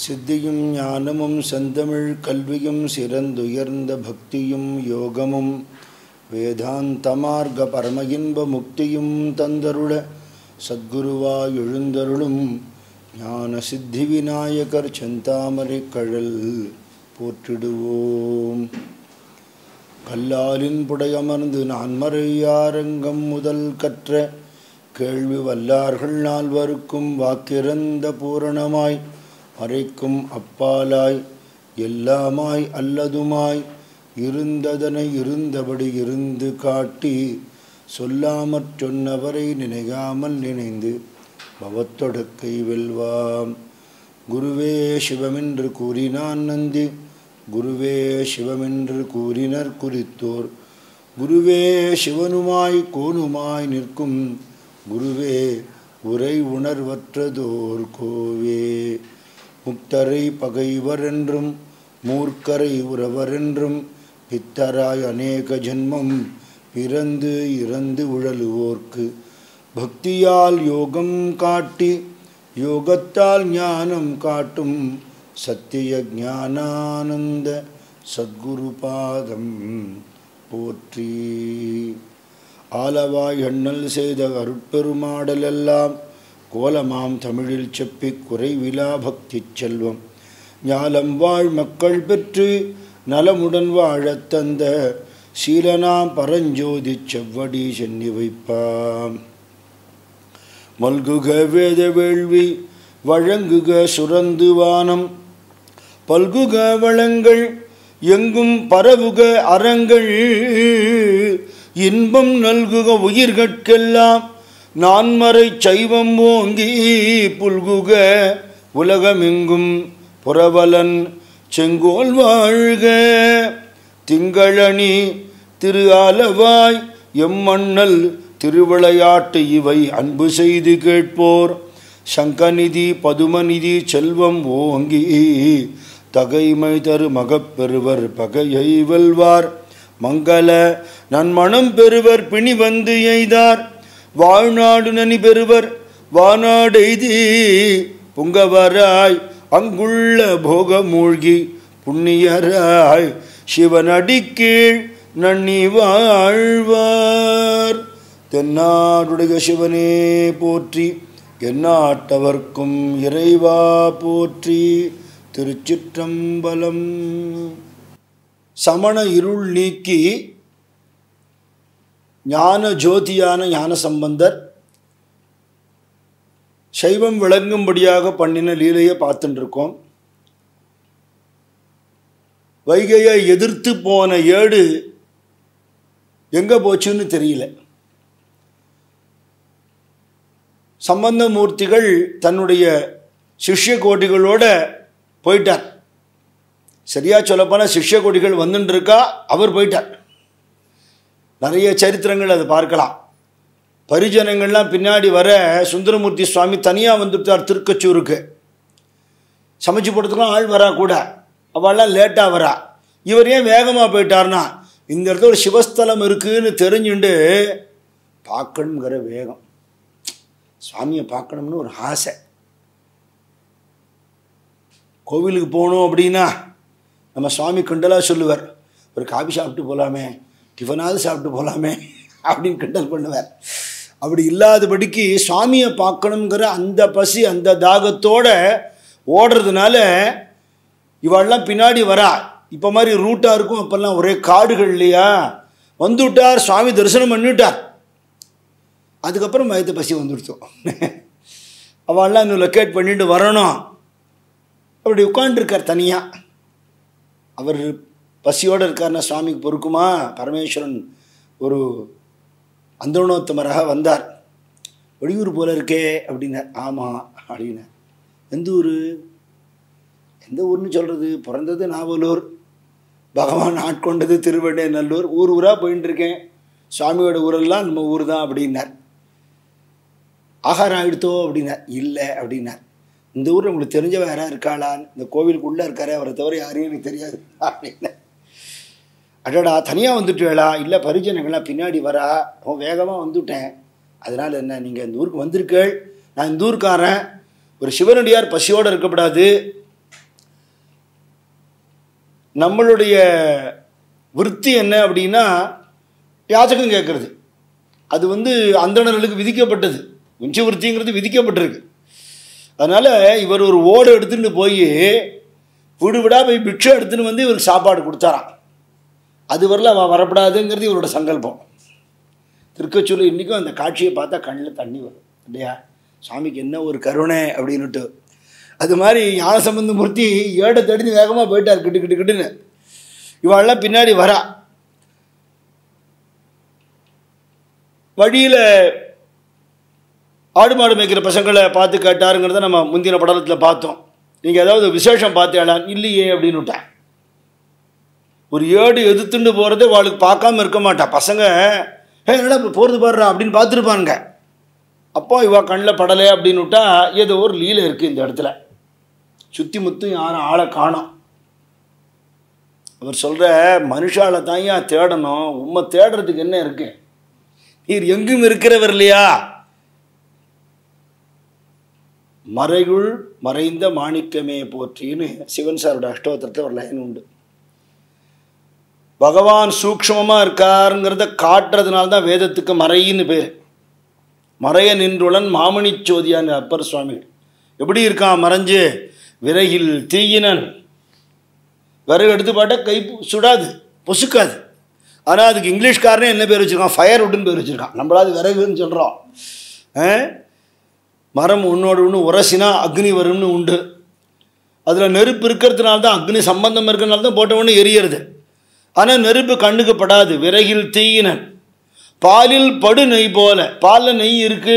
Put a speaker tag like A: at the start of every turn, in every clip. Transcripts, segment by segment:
A: சித்தியும் ஞானமும் செந்தமிழ் கல்வியும் சிறந்துயர்ந்த பக்தியும் யோகமும் வேதாந்த மார்க்க பரம இன்ப முக்தியும் தந்தருள சத்குருவாய் எழுந்தருளும் ஞான சித்தி விநாயகர் செந்தாமரை கழல் போற்றிடுவோம் கல்லாலின் புடையமர்ந்து நான் மறையாரங்கம் முதல் கற்ற கேள்வி வல்லார்கள் நால்வருக்கும் வாக்கிறந்த பூரணமாய் மறைக்கும் அப்பாலாய் எல்லாமாய் அல்லதுமாய் இருந்ததனை இருந்தபடி இருந்து காட்டி சொல்லாமற் சொன்னவரை நினையாமல் நினைந்து பவத்தொடக்கை வெல்வாம் குருவே சிவமென்று கூறினான் நந்தி குருவே சிவமென்று கூறினர் குறித்தோர் குருவே சிவனுமாய் கோணுமாய் நிற்கும் குருவே உரை உணர்வற்றதோர் கோவே முக்தரை பகைவரென்றும் மூர்க்கரை உறவரென்றும் பித்தராய் அநேக ஜென்மம் பிறந்து இறந்து உழலுவோர்க்கு பக்தியால் யோகம் காட்டி யோகத்தால் ஞானம் காட்டும் சத்திய ஞானானந்த சத்குரு பாதம் போற்றி ஆலவாய் எண்ணல் செய்த அருட்பெருமாடலெல்லாம் கோலமாம் தமிழில் செப்பி குறைவிலா பக்தி செல்வம் ஞாலம் வாழ் மக்கள் பெற்று நலமுடன் வாழத் தந்த சீலனாம் பரஞ்சோதி செவ்வடி சென்னி வைப்பாம் மல்குக வேத வேள்வி வழங்குக சுரந்து வானம் பல்குக வளங்கள் எங்கும் பரவுக அறங்கள் இன்பம் நல்குக உயிர்கட்கெல்லாம் நான்மறை சைவம் ஓங்கி புல்குக உலகமெங்கும் புறவலன் செங்கோல் வாழ்க திங்களணி திரு ஆலவாய் எம்மண்ணல் திருவிளையாட்டு இவை அன்பு செய்து கேட்போர் சங்கநிதி பதுமநிதி செல்வம் ஓங்கி தகைமை தரு மகப்பெறுவர் பகையை வெல்வார் மங்கள நன்மணம் பெறுவர் பிணி வந்து எய்தார் வாழ்நாடு நனி பெறுவர் வானாடெய்தி புங்கவராய் அங்குள்ள போக மூழ்கி புண்ணியராய் சிவனடிக்கீழ் நன்னி வாழ்வார் தென்னாடுடைய சிவனே போற்றி எந்நாட்டவர்க்கும் இறைவா போற்றி திருச்சிற்றம்பலம் சமண இருள் நீக்கி ஞான ஜோதியான ஞான சம்பந்தர் சைவம் விளங்கும்படியாக பண்ணின லீலையை பார்த்துட்டு இருக்கோம் வைகையை எதிர்த்து போன ஏடு எங்கே போச்சுன்னு தெரியல சம்பந்தமூர்த்திகள் தன்னுடைய சிஷ்ய கோட்டிகளோட போயிட்டார் சரியா சொல்லப்போனால் சிஷ்ய கோட்டிகள் வந்துட்டு இருக்கா அவர் போயிட்டார் நிறைய சரித்திரங்கள் அதை பார்க்கலாம் பரிஜனங்கள்லாம் பின்னாடி வர சுந்தரமூர்த்தி சுவாமி தனியாக வந்துட்டார் திருக்கச்சூருக்கு சமைச்சு போடுறதுக்கும் ஆள் வரா கூட அவள்லாம் லேட்டாக வரா இவர் ஏன் வேகமாக போயிட்டார்னா இந்த இடத்துல ஒரு சிவஸ்தலம் இருக்குன்னு தெரிஞ்சுண்டு பார்க்கணுங்கிற வேகம் சுவாமியை பார்க்கணும்னு ஒரு ஆசை கோவிலுக்கு போகணும் அப்படின்னா நம்ம சுவாமி கிண்டலாக சொல்லுவார் ஒரு காபி சாப்பிட்டு போகலாமே டிஃபனாவது சாப்பிட்டு போகலாமே அப்படின்னு கிண்டல் பண்ணுவார் அப்படி இல்லாதபடிக்கு சுவாமியை பார்க்கணுங்கிற அந்த பசி அந்த தாகத்தோட ஓடுறதுனால இவாள்லாம் பின்னாடி வரா இப்போ மாதிரி ரூட்டாக இருக்கும் அப்போல்லாம் ஒரே காடுகள் இல்லையா வந்துவிட்டார் சுவாமி தரிசனம் பண்ணிவிட்டார் அதுக்கப்புறம் மயத்த பசி வந்துடுத்தோம் அவள்லாம் இன்னும் லொக்கேட் பண்ணிட்டு வரணும் அப்படி உட்காண்டிருக்கார் தனியாக அவர் பசியோடு இருக்கார்னா சுவாமிக்கு பொறுக்குமா பரமேஸ்வரன் ஒரு அந்தோணோத்தமராக வந்தார் வெளியூர் போல இருக்கே அப்படின்னார் ஆமாம் அப்படின்னார் எந்த ஊர் எந்த ஊர்னு சொல்கிறது பிறந்தது நாவலூர் பகவான் ஆட்கொண்டது திருவண்ணே நல்லூர் ஊர் ஊராக போயின்னு இருக்கேன் சுவாமியோட ஊரெல்லாம் நம்ம ஊர் தான் அப்படின்னார் ஆகாரம் ஆகிடுத்தோ அப்படின்னார் இல்லை அப்படின்னார் இந்த ஊரில் உங்களுக்கு தெரிஞ்சவ யாராக இருக்காளான்னு இந்த கோவிலுக்குள்ளே இருக்காரே அவரை தவிர யாரையும் எனக்கு தெரியாது அப்படின்னார் அடடா தனியாக வந்துட்டுவேளா இல்லை பரிஜனங்கள்லாம் பின்னாடி வரா அவன் வேகமாக வந்துவிட்டேன் அதனால் என்ன நீங்கள் இந்த ஊருக்கு வந்திருக்கள் நான் இந்த ஊருக்காரன் ஒரு சிவனடியார் பசியோடு இருக்கக்கூடாது நம்மளுடைய விருத்தி என்ன அப்படின்னா யாச்சகம் கேட்குறது அது வந்து அந்தணர்களுக்கு விதிக்கப்பட்டது உஞ்ச விருத்திங்கிறது விதிக்கப்பட்டிருக்கு அதனால் இவர் ஒரு ஓடு எடுத்துட்டு போய் வீடு விடா போய் பிக்ஷை எடுத்துன்னு வந்து இவருக்கு சாப்பாடு கொடுத்தாராம் அது வரல அவ வரப்படாதுங்கிறது இவரோட சங்கல்பம் திருக்கச்சூரில் இன்றைக்கும் அந்த காட்சியை பார்த்தா கண்ணில் தண்ணி வரும் இல்லையா சாமிக்கு என்ன ஒரு கருணை அப்படின்னுட்டு அது மாதிரி ஞான சம்பந்த மூர்த்தி ஏடை தடிந்து வேகமாக போயிட்டார் கிட்டு கிட்டு கிட்டுன்னு இவாளெல்லாம் பின்னாடி வரா வழியில் ஆடு மாடு மேய்க்கிற பசங்களை பார்த்து கேட்டாருங்கிறத நம்ம முந்தின படலத்தில் பார்த்தோம் நீங்கள் ஏதாவது விசேஷம் பார்த்தேடா இல்லையே அப்படின்னு விட்டேன் ஒரு ஏடு எதிர்த்துண்டு போகிறதே அவளுக்கு பார்க்காம இருக்க மாட்டா பசங்க ஏ என்னடா இப்போ போகிறது பாடுறா அப்படின்னு பார்த்துருப்பானுங்க அப்போ இவ கண்ணில் படலை அப்படின்னு விட்டா ஏதோ ஒரு லீலை இருக்குது இந்த இடத்துல சுற்றி முத்தும் யாரும் ஆளை காணோம் அவர் சொல்கிற மனுஷால தான் ஏன் தேடணும் உண்மை தேடுறதுக்கு என்ன இருக்கு நீர் எங்கும் இருக்கிறவர் இல்லையா மறைகுள் மறைந்த மாணிக்கமே போற்றின்னு சிவன் சாரோட அஷ்டோத்திரத்தில் ஒரு லைன் உண்டு பகவான் சூக்ஷ்மமாக இருக்காருங்கிறத காட்டுறதுனால தான் வேதத்துக்கு மறைன்னு பேர் மறைய நின்றுளன் மாமணிச் சோதியான் அப்பர் சுவாமி எப்படி இருக்கான் மறைஞ்சு விறகில் தீயினன் விறகு எடுத்து பாட்டா கை பு- சுடாது பொசுக்காது ஆனால் அதுக்கு இங்கிலீஷ்காரனே என்ன பேர் வச்சுருக்கான் ஃபயர் வுட்னு பேர் வச்சுருக்கான் நம்மளாவது விறகுன்னு சொல்கிறோம் மரம் உன்னோடு ஒன்று உரசினா அக்னி வரும்னு உண்டு அதில் நெருப்பு இருக்கிறதுனால தான் அக்னி சம்பந்தம் இருக்கிறனால தான் போட்ட உடனே எரியறது ஆனால் நெருப்பு கண்ணுக்கு படாது விறகில் தீயினன் பாலில் படு நெய் போல பாலில் நெய் இருக்கு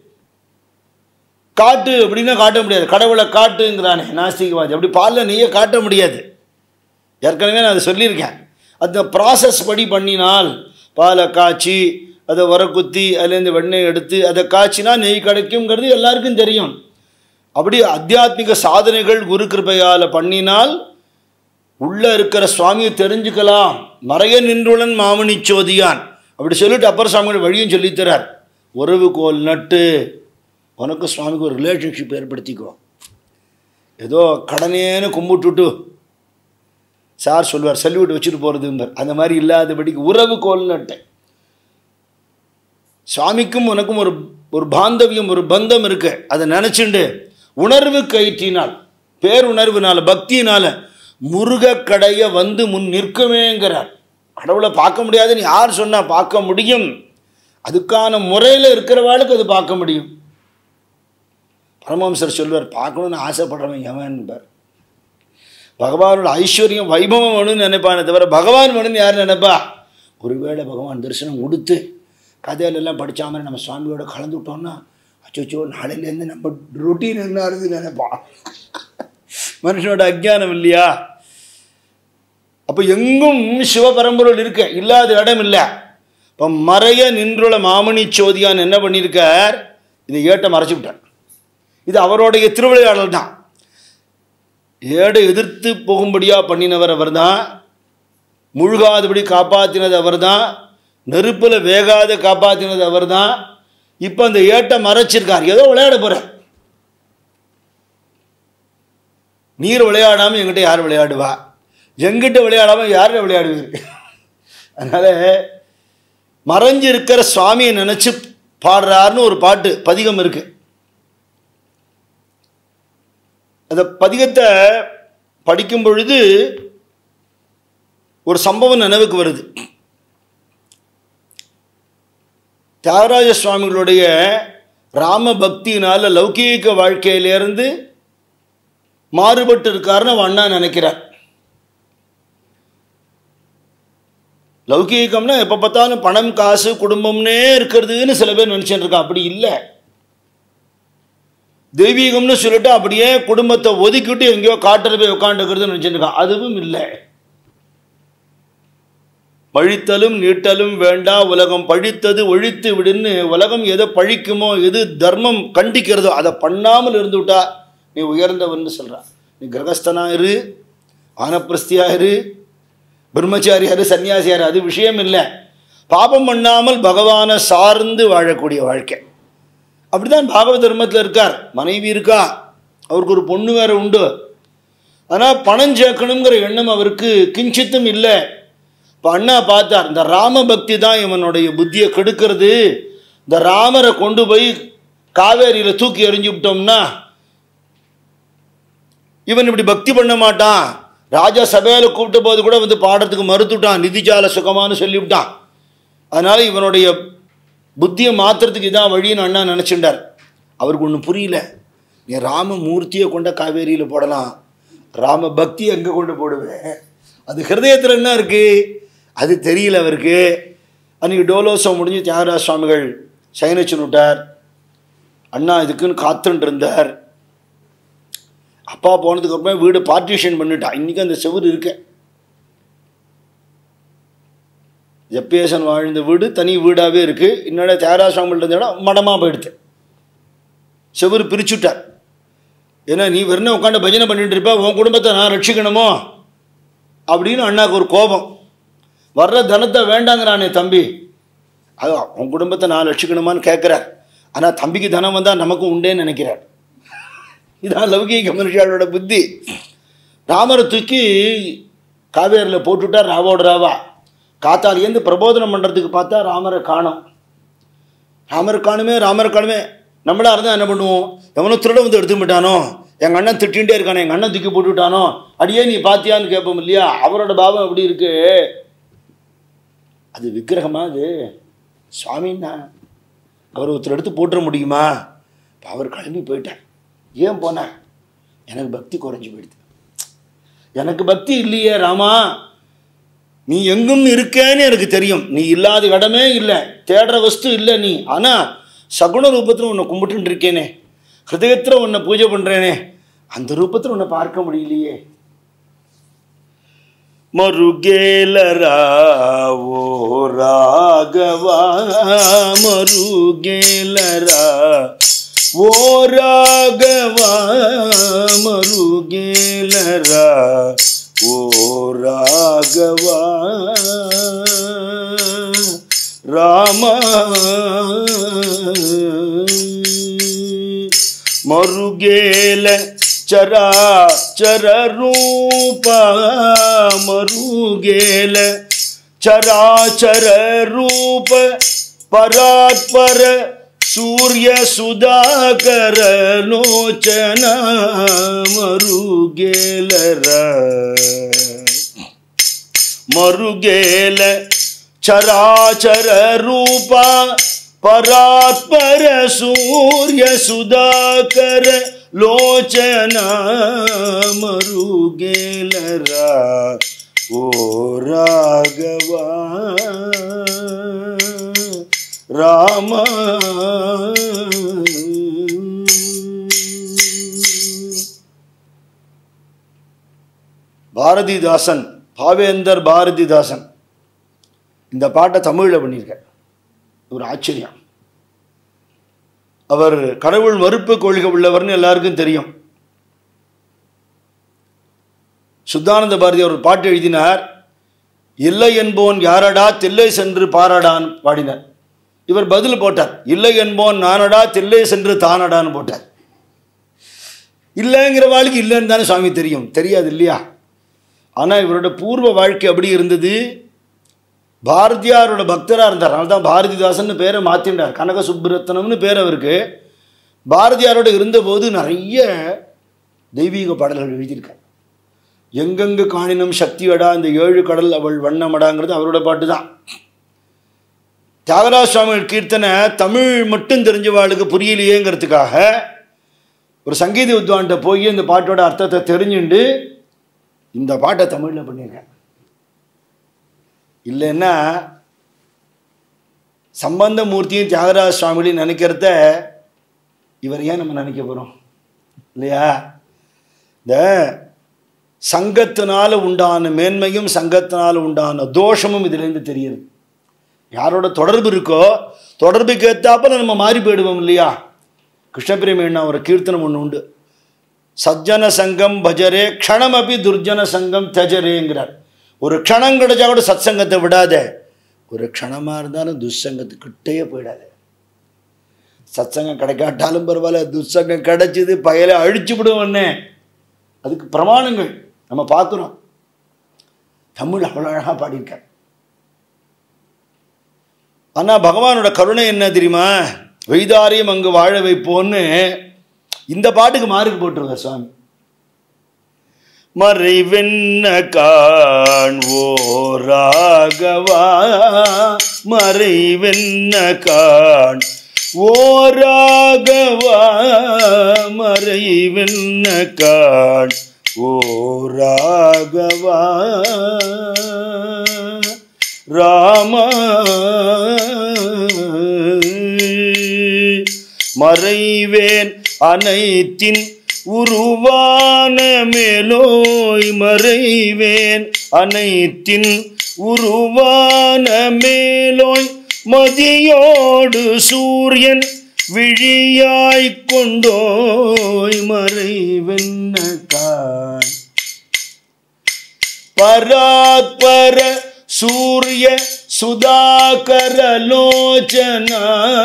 A: காட்டு அப்படின்னா காட்ட முடியாது கடவுளை காட்டுங்கிறானே நாஸ்திகவாதி அப்படி பாலில் நெய்யை காட்ட முடியாது ஏற்கனவே நான் அதை சொல்லியிருக்கேன் அந்த ப்ராசஸ் படி பண்ணினால் பாலை காய்ச்சி அதை உரக்குத்தி அதுலேருந்து வெண்ணெய் எடுத்து அதை காய்ச்சினா நெய் கிடைக்குங்கிறது எல்லாருக்கும் தெரியும் அப்படி அத்தியாத்மிக சாதனைகள் குரு கிருபையால் பண்ணினால் உள்ளே இருக்கிற சுவாமியை தெரிஞ்சுக்கலாம் மறைய நின்றுளன் மாமணி சோதியான் அப்படி சொல்லிட்டு அப்பர் சுவாமிகள் வழியும் சொல்லித்தரார் உறவு கோல் நட்டு உனக்கு சுவாமிக்கு ஒரு ரிலேஷன்ஷிப் ஏற்படுத்திக்கோ ஏதோ கடனேன்னு கும்பிட்டுட்டு சார் சொல்லுவார் சல்யூட் வச்சுட்டு போகிறதும்பார் அந்த மாதிரி இல்லாதபடிக்கு உறவு கோல் நட்டேன் சுவாமிக்கும் உனக்கும் ஒரு ஒரு பாந்தவியம் ஒரு பந்தம் இருக்கு அதை நினச்சிண்டு உணர்வு கயிற்றினால் பேருணர்வுனால பக்தியினால முருகக்கடைய வந்து முன் நிற்குமேங்கிறார் கடவுளை பார்க்க முடியாதுன்னு யார் சொன்னா பார்க்க முடியும் அதுக்கான முறையில் இருக்கிறவாளுக்கு அது பார்க்க முடியும் பரமஹம்சர் சொல்வார் பார்க்கணும்னு ஆசைப்படுறவன் எவன்பார் பகவானோட ஐஸ்வர்யம் வைபவம் வேணும்னு நினைப்பானே தவிர பகவான் வேணும்னு யார் நினைப்பா ஒருவேளை பகவான் தரிசனம் கொடுத்து கதையில எல்லாம் படிச்ச மாதிரி நம்ம சுவாமியோட கலந்துட்டோம்னா அச்சோ நாளையிலேருந்து நம்ம ரொட்டீன் என்னாருது நினைப்பான் மனுஷனோட அஜ்ஞானம் இல்லையா அப்போ எங்கும் சிவபரம்பொருள் இருக்க இல்லாத இடம் இல்லை இப்போ மறைய நின்றுள்ள மாமணி சோதியான் என்ன பண்ணியிருக்கார் இதை ஏட்டை மறைச்சு விட்டார் இது அவருடைய திருவிளையாடல் தான் ஏடை எதிர்த்து போகும்படியாக பண்ணினவர் அவர் தான் முழுகாதபடி காப்பாற்றினது அவர் தான் நெருப்பில் வேகாத காப்பாற்றினது அவர் தான் இப்போ அந்த ஏட்டை மறைச்சிருக்கார் ஏதோ விளையாட போகிறார் நீர் விளையாடாமல் எங்கிட்ட யார் விளையாடுவா எங்கிட்ட விளையாடாமல் யார் விளையாடுவீர் அதனால் மறைஞ்சு இருக்கிற சுவாமியை நினச்சி பாடுறாருன்னு ஒரு பாட்டு பதிகம் இருக்கு அந்த பதிகத்தை படிக்கும் பொழுது ஒரு சம்பவம் நினைவுக்கு வருது தியாகராஜ சுவாமிகளுடைய ராம பக்தியினால லௌகீக வாழ்க்கையிலேருந்து மாறுபட்டு இருக்காருன்னு அவன் அண்ணா நினைக்கிறார் லௌகீகம்னா எப்போ பார்த்தாலும் பணம் காசு குடும்பம்னே இருக்கிறதுன்னு சில பேர் நினச்சிட்டு இருக்கா அப்படி இல்லை தெய்வீகம்னு சொல்லிட்டு அப்படியே குடும்பத்தை ஒதுக்கிட்டு எங்கேயோ காட்டில் போய் உட்காந்துக்கிறதுன்னு நினச்சிட்டு இருக்கான் அதுவும் இல்லை பழித்தலும் நீட்டலும் வேண்டா உலகம் பழித்தது ஒழித்து விடுன்னு உலகம் எதை பழிக்குமோ எது தர்மம் கண்டிக்கிறதோ அதை பண்ணாமல் இருந்து விட்டா நீ உயர்ந்தவன்னு சொல்கிறான் நீ கிரகஸ்தனா இரு ஆனப்பிரஸ்தியா இரு பிரம்மச்சாரியாரு சன்னியாசியாரு அது விஷயம் இல்லை பாபம் பண்ணாமல் பகவானை சார்ந்து வாழக்கூடிய வாழ்க்கை அப்படிதான் பாகவத தர்மத்தில் இருக்கார் மனைவி இருக்கா அவருக்கு ஒரு பொண்ணு வேற உண்டு ஆனால் பணம் சேர்க்கணுங்கிற எண்ணம் அவருக்கு கிஞ்சித்தும் இல்லை இப்போ அண்ணா பார்த்தார் இந்த ராம பக்தி தான் இவனுடைய புத்தியை கெடுக்கிறது இந்த ராமரை கொண்டு போய் காவேரியில் தூக்கி எறிஞ்சு விட்டோம்னா இவன் இப்படி பக்தி பண்ண மாட்டான் ராஜா சபையில் கூப்பிட்ட போது கூட வந்து பாடுறதுக்கு மறுத்துட்டான் நிதிஜால சுகமானு சொல்லிவிட்டான் அதனால இவனுடைய புத்தியை மாத்துறதுக்கு இதான் வழின்னு அண்ணா நினச்சிண்டார் அவருக்கு ஒன்றும் புரியல நீ ராம மூர்த்தியை கொண்ட காவேரியில் போடலாம் ராம பக்தி எங்கே கொண்டு போடுவேன் அது ஹிருதயத்தில் என்ன இருக்குது அது தெரியல அவருக்கு அன்றைக்கி டோலோசம் முடிஞ்சு தியாகராஜ சுவாமிகள் சயனிச்சு விட்டார் அண்ணா இதுக்குன்னு காத்துட்டு இருந்தார் அப்பா போனதுக்கு அப்புறமே வீடு பார்ட்டிஷன் பண்ணிட்டான் இன்றைக்கி அந்த செவுரு இருக்க ஜப்பேசன் வாழ்ந்த வீடு தனி வீடாகவே இருக்குது இன்னோட தியாகராஜ சுவாமிகள் இருந்த இடம் மடமாக போயிடுது செவுரு பிரிச்சுட்டார் ஏன்னா நீ வெறும் உட்காந்து பஜனை பண்ணிட்டு இருப்ப உன் குடும்பத்தை நான் ரட்சிக்கணுமோ அப்படின்னு அண்ணாக்கு ஒரு கோபம் வர்ற தனத்தை வேண்டாங்கிறானே தம்பி அது உன் குடும்பத்தை நான் ரட்சிக்கணுமான்னு கேட்குறார் ஆனால் தம்பிக்கு தனம் வந்தால் நமக்கும் உண்டேன்னு நினைக்கிறார் இதான் லௌகீக மனுஷாளோட புத்தி ராமரை தூக்கி காவேரியில் போட்டுவிட்டார் ராவோட ராவா காத்தாலேருந்து பிரபோதனம் பண்ணுறதுக்கு பார்த்தா ராமரை காணோம் ராமரை காணுமே ராமரை காணுமே நம்மளா இருந்தால் என்ன பண்ணுவோம் எவனோ திருட வந்து எடுத்து விட்டானோ எங்கள் அண்ணன் திட்டிகிட்டே இருக்கானே எங்கள் அண்ணன் தூக்கி போட்டு விட்டானோ அடியே நீ பாத்தியான்னு கேட்போம் இல்லையா அவரோட பாவம் எப்படி இருக்கு அது விக்கிரகமா அது சுவாமின்னா அவர் ஒருத்தர் எடுத்து போட்டுற முடியுமா இப்போ அவர் கிளம்பி போயிட்டார் ஏன் போனார் எனக்கு பக்தி குறைஞ்சி போயிடுது எனக்கு பக்தி இல்லையே ராமா நீ எங்கும் இருக்கேன்னு எனக்கு தெரியும் நீ இல்லாத இடமே இல்லை தேடுற வஸ்து இல்லை நீ ஆனால் சகுன ரூபத்தில் உன்னை கும்பிட்டுன்னு இருக்கேனே ஹிருதயத்தில் உன்னை பூஜை பண்ணுறேனே அந்த ரூபத்தில் உன்னை பார்க்க முடியலையே மருகேலரா ஓ ராகவா மருகேலரா ஓ ராகவா மருகேலரா ஓ ராகவா ராமா ಮರುಗೇಲ ಚರಾ ಚರ ರೂಪ ಮರುಗೇಲ ಚರಾಚರ ರೂಪ ಪರಾತ್ಪರ ಸೂರ್ಯ ಸುಧಾಕರ ಲೋಚನ ಮರುಗೇಲರ ಮರುಗೇಲ ಚರಾಚರ ರೂಪ ಪರಾತ್ಪರ ಸೂರ್ಯ ಸುಧಾಕರ ಲೋಚನ ಮರುಗೇಲರ ಓ ರಾಘವ ರಾಮ பாரதிதாசன் பாவேந்தர் பாரதிதாசன் இந்த பாட்டை தமிழில் பண்ணியிருக்கார் ஒரு ஆச்சரியம் அவர் கடவுள் மறுப்பு கொள்கை உள்ளவர்னு எல்லாருக்கும் தெரியும் சுத்தானந்த பாரதி அவர் பாட்டு எழுதினார் இல்லை என்போன் யாரடா தில்லை சென்று பாரடான் பாடினார் இவர் பதில் போட்டார் இல்லை என்போன் நானடா தில்லை சென்று தானடான்னு போட்டார் இல்லைங்கிற வாழ்க்கை இல்லைன்னு தானே சுவாமி தெரியும் தெரியாது இல்லையா ஆனால் இவரோட பூர்வ வாழ்க்கை அப்படி இருந்தது பாரதியாரோட பக்தராக இருந்தார் அதனால தான் பாரதிதாசன் பேரை மாற்றிண்டார் கனக சுப்புரத்னம்னு பேர் அவருக்கு பாரதியாரோட இருந்தபோது நிறைய தெய்வீக பாடல்கள் எழுதியிருக்கார் எங்கெங்கு காணினும் சக்தியடா இந்த ஏழு கடல் அவள் வண்ணமடாங்கிறது அவரோட பாட்டு தான் தியாகராஜ சுவாமிகள் கீர்த்தனை தமிழ் மட்டும் தெரிஞ்சவாளுக்கு புரியலையேங்கிறதுக்காக ஒரு சங்கீத வித்வான்கிட்ட போய் இந்த பாட்டோட அர்த்தத்தை தெரிஞ்சுண்டு இந்த பாட்டை தமிழில் பண்ணியிருக்கேன் இல்லைன்னா சம்பந்தமூர்த்தியும் தியாகராஜ சுவாமிகளையும் நினைக்கிறத இவர் ஏன் நம்ம நினைக்க போகிறோம் இல்லையா இந்த சங்கத்தினால உண்டான மேன்மையும் சங்கத்தினால உண்டான தோஷமும் இதுலேருந்து தெரியுது யாரோட தொடர்பு இருக்கோ தொடர்புக்கு ஏற்றாப்புல நம்ம மாறி போயிடுவோம் இல்லையா கிருஷ்ணபிரமேண்ணா ஒரு கீர்த்தனம் ஒன்று உண்டு சஜ்ஜன சங்கம் பஜரே க்ஷணமபி துர்ஜன சங்கம் தஜரேங்கிறார் ஒரு க்ஷணம் கிடைச்சா கூட சத் சங்கத்தை விடாத ஒரு க்ஷணமாக இருந்தாலும் துஷ்சங்கத்துக்கிட்டே போயிடாத சத்சங்கம் கிடைக்காட்டாலும் பரவாயில்ல துஷ்சங்கம் கிடைச்சிது பயலை அழிச்சு விடுவோன்னே அதுக்கு பிரமாணங்கள் நம்ம பார்க்குறோம் தமிழ் அவ்வளோ அழகாக பாடியிருக்கார் ஆனால் பகவானோட கருணை என்ன தெரியுமா வைதாரியம் அங்கு வாழ வைப்போன்னு இந்த பாட்டுக்கு மார்க் போட்டிருக்கார் சுவாமி மறைவென்ன காண்வோ ராகவா மறைவென்ன காண் ஓ ராகவா மறைவென்ன காண் ஓ ராகவா ராமா மறைவேன் அனைத்தின் உருவான மேலோய் மறைவேன் அனைத்தின் உருவான மேலோய் மதியோடு சூரியன் விழியாய்க் கொண்டோய் மறைவென்ன காண் பராத்பர சூரிய சுதாகர லோச்சனா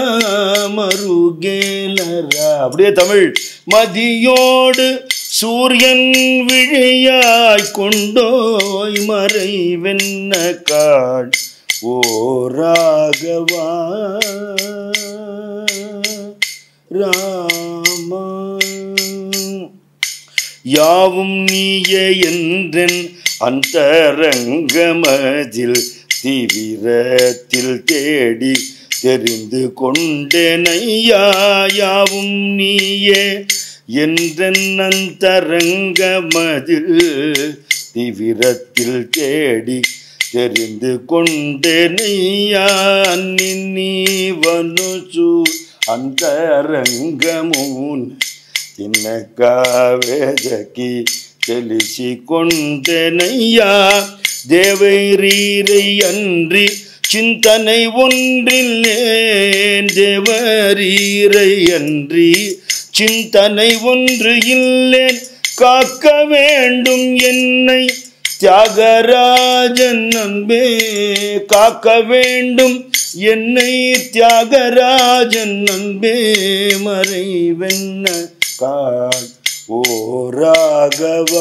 A: மருகேலரா அப்படியே தமிழ் மதியோடு சூரியன் விழியாய் கொண்டோய் மறைவென்ன காள் ஓ ராகவா ராமா யாவும் நீயே என்றென் அந்தரங்கமதில் தீவிரத்தில் தேடி தெரிந்து கொண்டேனையா யாவும் நீயே என்றென் அந்தரங்கமதில் தீவிரத்தில் தேடி தெரிந்து கொண்டேனையா நின்னீவனுசு ಅಂತರಂಗಮೂನ್ ತಿನ್ನಕಾವೇದಕಿ தெளிச்சிக்கொண்டனையா தேவரீரை அன்றி சிந்தனை ஒன்றில்லேன் தேவரீரை அன்றி சிந்தனை ஒன்று இல்லேன் காக்க வேண்டும் என்னை தியாகராஜன் அன்பே காக்க வேண்டும் என்னை தியாகராஜன் அன்பே மறைவென்ன காண் ಓ ರಾಘವ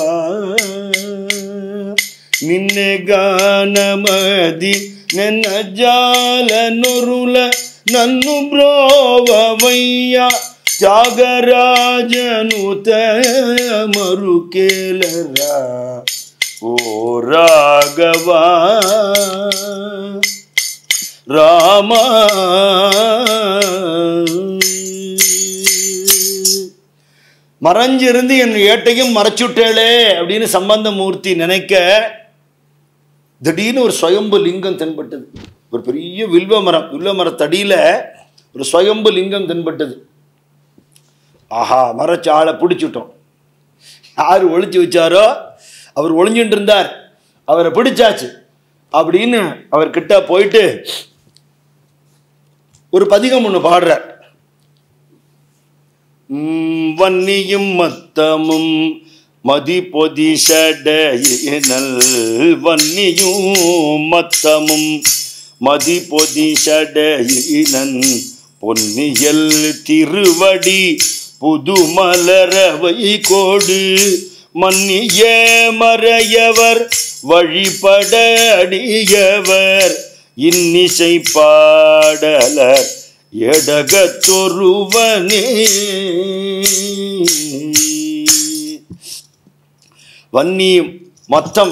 A: ನಿನ್ನೆ ಗಾನಮದಿ ನನ್ನ ಜಾಲ ನೊರುಲ ನನ್ನು ಬ್ರೋವಯ್ಯ ತ್ಯಾಗರಾಜನುತ ಮರುಕೇಲರ ಓ ರಾಘವ ராமா மறைஞ்சிருந்து என் ஏட்டையும் மறைச்சுட்டேளே அப்படின்னு சம்பந்தமூர்த்தி நினைக்க திடீர்னு ஒரு சுயம்பு லிங்கம் தென்பட்டது ஒரு பெரிய வில்வ மரம் வில்வ மரத்தடியில் ஒரு சுயம்பு லிங்கம் தென்பட்டது ஆஹா மரச்சாலை பிடிச்சிட்டோம் யார் ஒளிச்சு வச்சாரோ அவர் ஒளிஞ்சுட்டு இருந்தார் அவரை பிடிச்சாச்சு அப்படின்னு அவர் கிட்ட போயிட்டு ஒரு பதிகம் ஒன்று பாடுறார் உம், வன்னியும் மத்தமும் மதி பொதி சடையினல் வன்னியும் மத்தமும் மதி பொதி சடையினன் பொன்னியல் திருவடி புது மலரவை கோடு மன்னிய மறையவர் வழிபட அடியவர் இன்னிசை பாடலர் எடகத்தொருவனே வன்னி மத்தம்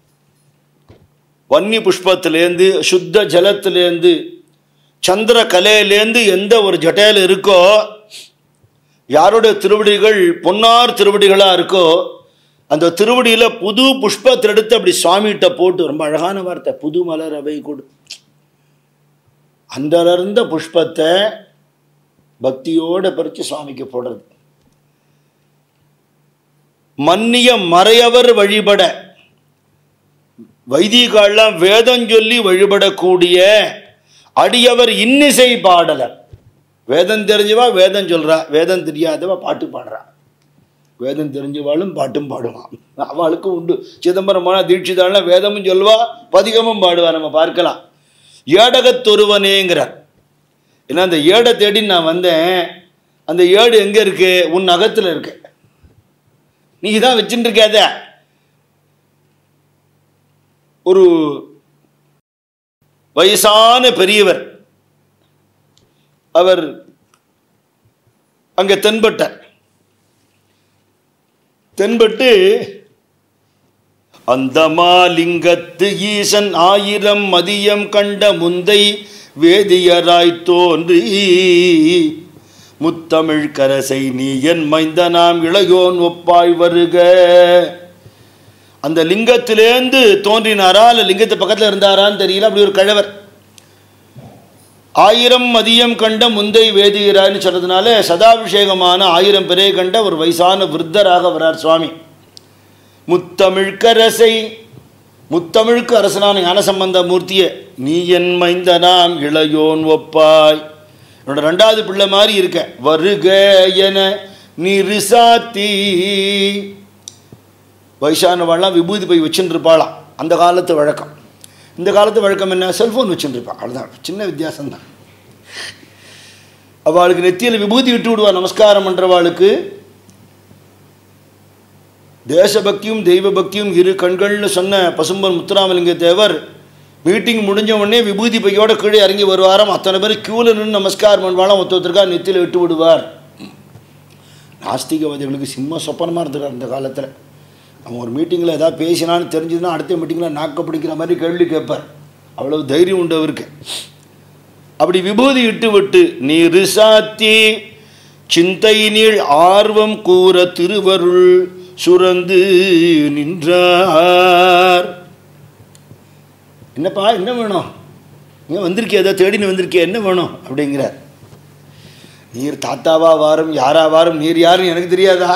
A: வன்னி புஷ்பத்திலேருந்து சுத்த ஜலத்திலேருந்து சந்திர கலையிலேருந்து எந்த ஒரு ஜட்டையில் இருக்கோ யாரோட திருவடிகள் பொன்னார் திருவடிகளாக இருக்கோ அந்த திருவடியில் புது புஷ்பத்தை எடுத்து அப்படி சுவாமிகிட்ட போட்டு ரொம்ப அழகான வார்த்தை புது மலர் அவை கொடு அந்தளர்ந்த புஷ்பத்தை பக்தியோட பறித்து சுவாமிக்கு போடுறது மன்னிய மறையவர் வழிபட வைதிகாலாம் வேதம் சொல்லி வழிபடக்கூடிய அடியவர் இன்னிசை பாடலர் வேதம் தெரிஞ்சவா வேதம் சொல்றா வேதம் தெரியாதவா பாட்டு பாடுறா வேதம் தெரிஞ்சவாளும் பாட்டும் பாடுவான் அவளுக்கு உண்டு சிதம்பரமான தீட்சிதாள்னா வேதமும் சொல்வா பதிகமும் பாடுவா நம்ம பார்க்கலாம் ஏடகத்தொருவனேங்கிறார் ஏன்னா அந்த ஏடை தேடி நான் வந்தேன் அந்த ஏடு எங்கே இருக்கு உன் அகத்தில் இருக்கு நீ தான் வச்சுட்டு இருக்காத ஒரு வயசான பெரியவர் அவர் அங்கே தென்பட்டார் தென்பட்டு அந்த மாலிங்கத்து ஈசன் ஆயிரம் மதியம் கண்ட முந்தை வேதியராய் தோன்றி முத்தமிழ் கரசை நீ என் மைந்தனாம் இளையோன் ஒப்பாய் வருக அந்த லிங்கத்திலேந்து தோன்றினாரா இல்லை லிங்கத்து பக்கத்தில் இருந்தாரான்னு தெரியல அப்படி ஒரு கழவர் ஆயிரம் மதியம் கண்ட முந்தை வேதியரான்னு சொன்னதுனால சதாபிஷேகமான ஆயிரம் பேரை கண்ட ஒரு வயசான விருத்தராக வரார் சுவாமி முத்தமிழ்க்கரசை முத்தமிழுக்கு அரசனான ஞானசம்பந்த மூர்த்தியை நீ என் மைந்தனாம் இளையோன் ஒப்பாய் என்னோட ரெண்டாவது பிள்ளை மாதிரி இருக்க வருக என நிரிசாத்தி வயசானவாள்லாம் விபூதி போய் வச்சுட்டு இருப்பாளாம் அந்த காலத்து வழக்கம் இந்த காலத்து வழக்கம் என்ன செல்ஃபோன் வச்சுட்டு இருப்பாள் அவ்வளோதான் சின்ன வித்தியாசம்தான் அவளுக்கு நெத்தியில் விபூதி விட்டு விடுவா நமஸ்காரம் பண்ணுறவாளுக்கு தேசபக்தியும் தெய்வ பக்தியும் இரு கண்கள்னு சொன்ன பசும்பன் முத்துராமலிங்க தேவர் மீட்டிங் முடிஞ்ச உடனே விபூதி பையோட கீழே இறங்கி வருவாராம் அத்தனை பேர் கியூவில் நின்று நமஸ்காரம் பண்ணுவாலும் ஒருத்த ஒருத்தருக்கா நெத்தியில் விட்டு விடுவார் நாஸ்திகவாதிகளுக்கு சிம்ம சொப்பனமாக இருந்திருக்கார் அந்த காலத்தில் அவன் ஒரு மீட்டிங்கில் ஏதாவது பேசினான்னு தெரிஞ்சதுன்னா அடுத்த மீட்டிங்கில் நாக்க பிடிக்கிற மாதிரி கேள்வி கேட்பார் அவ்வளவு தைரியம் உண்டு அவருக்கு அப்படி விபூதி இட்டு விட்டு நீ ரிசாத்தி சிந்தை நீள் ஆர்வம் கூற திருவருள் சுரந்து நின்றார் என்னப்பா என்ன வேணும் நீ வந்திருக்கிய ஏதோ தேடின்னு வந்திருக்கிய என்ன வேணும் அப்படிங்கிறார் நீர் தாத்தாவா வாரும் யாரா வாரும் நீர் யாரும் எனக்கு தெரியாதா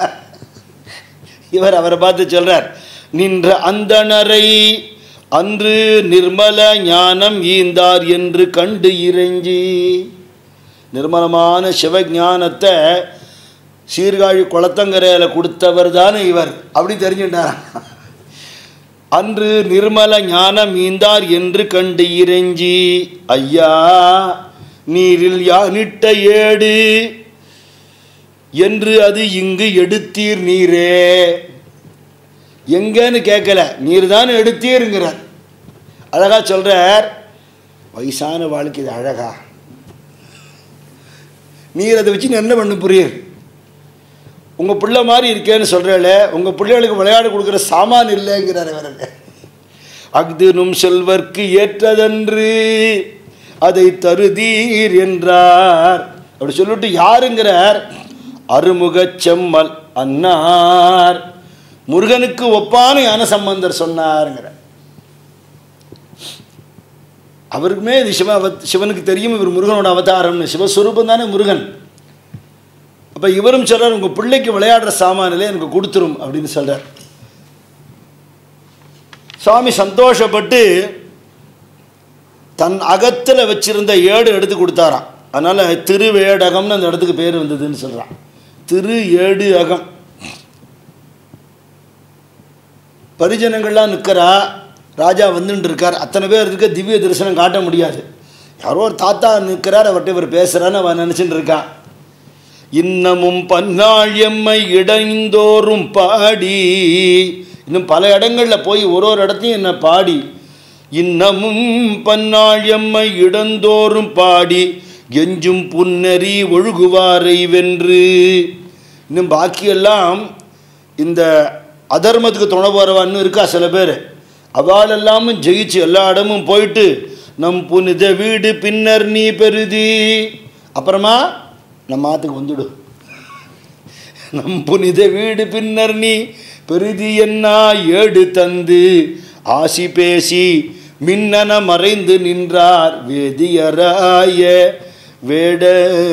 A: இவர் அவரை பார்த்து சொல்றார் நின்ற அந்தணரை அன்று நிர்மல ஞானம் ஈந்தார் என்று கண்டு இறைஞ்சி நிர்மலமான சிவஞானத்தை சீர்காழி குளத்தங்கரையில் கொடுத்தவர் தானே இவர் அப்படி தெரிஞ்சுட்டார் அன்று நிர்மல ஞானம் ஈந்தார் என்று கண்டு இறைஞ்சி ஐயா நீரில் யானிட்ட ஏடு என்று அது இங்கு எடுத்தீர் நீரே எங்கன்னு கேட்கல நீர் தான் எடுத்தீருங்கிறார் அழகா சொல்றார் வயசான வாழ்க்கை இது அழகா நீர் அதை வச்சு நீ என்ன பண்ண புரியுது உங்கள் பிள்ளை மாதிரி இருக்கேன்னு சொல்கிறேல உங்கள் பிள்ளைகளுக்கு விளையாட கொடுக்குற சாமான் இல்லைங்கிறார் இவர் அஃதினும் செல்வர்க்கு ஏற்றதன்று அதை தருதீர் என்றார் அப்படி சொல்லிட்டு யாருங்கிறார் அருமுகச் செம்மல் அன்னார் முருகனுக்கு ஒப்பான ஞான சம்பந்தர் சொன்னாருங்கிறார் அவருக்குமே இது சிவ அவத் சிவனுக்கு தெரியும் இவர் முருகனோட அவதாரம்னு சிவஸ்வரூபம் தானே முருகன் அப்போ இவரும் சொல்கிறார் உங்கள் பிள்ளைக்கு விளையாடுற சாமானிலே எனக்கு கொடுத்துரும் அப்படின்னு சொல்கிறார் சுவாமி சந்தோஷப்பட்டு தன் அகத்தில் வச்சிருந்த ஏடு எடுத்து கொடுத்தாராம் அதனால் திருவேடகம்னு அந்த இடத்துக்கு பேர் வந்ததுன்னு சொல்கிறான் திரு ஏடு அகம் பரிஜனங்கள்லாம் நிற்கிறா ராஜா வந்துட்டு இருக்கார் அத்தனை பேர் இருக்க திவ்ய தரிசனம் காட்ட முடியாது யாரோ ஒரு தாத்தா நிற்கிறார் அவர்கிட்ட இவர் பேசுகிறான்னு அவன் நினச்சிட்டு இருக்கான் இன்னமும் பன்னாள் எம்மை இடைந்தோறும் பாடி இன்னும் பல இடங்களில் போய் ஒரு ஒரு இடத்தையும் என்ன பாடி இன்னமும் பன்னாள் எம்மை இடந்தோறும் பாடி எஞ்சும் புன்னறி ஒழுகுவாரை வென்று இன்னும் பாக்கியெல்லாம் இந்த அதர்மத்துக்கு துணை போகிறவான்னு இருக்கா சில பேர் அவளெல்லாமும் ஜெயிச்சு எல்லா இடமும் போயிட்டு நம் புனித வீடு பின்னர் நீ பெருதி அப்புறமா நம்ம ஆத்துக்கு வந்துடு நம் புனித வீடு பின்னர் நீ பெருதி என்ன ஏடு தந்து ஆசி பேசி மின்னன மறைந்து நின்றார் வேதியராய வேட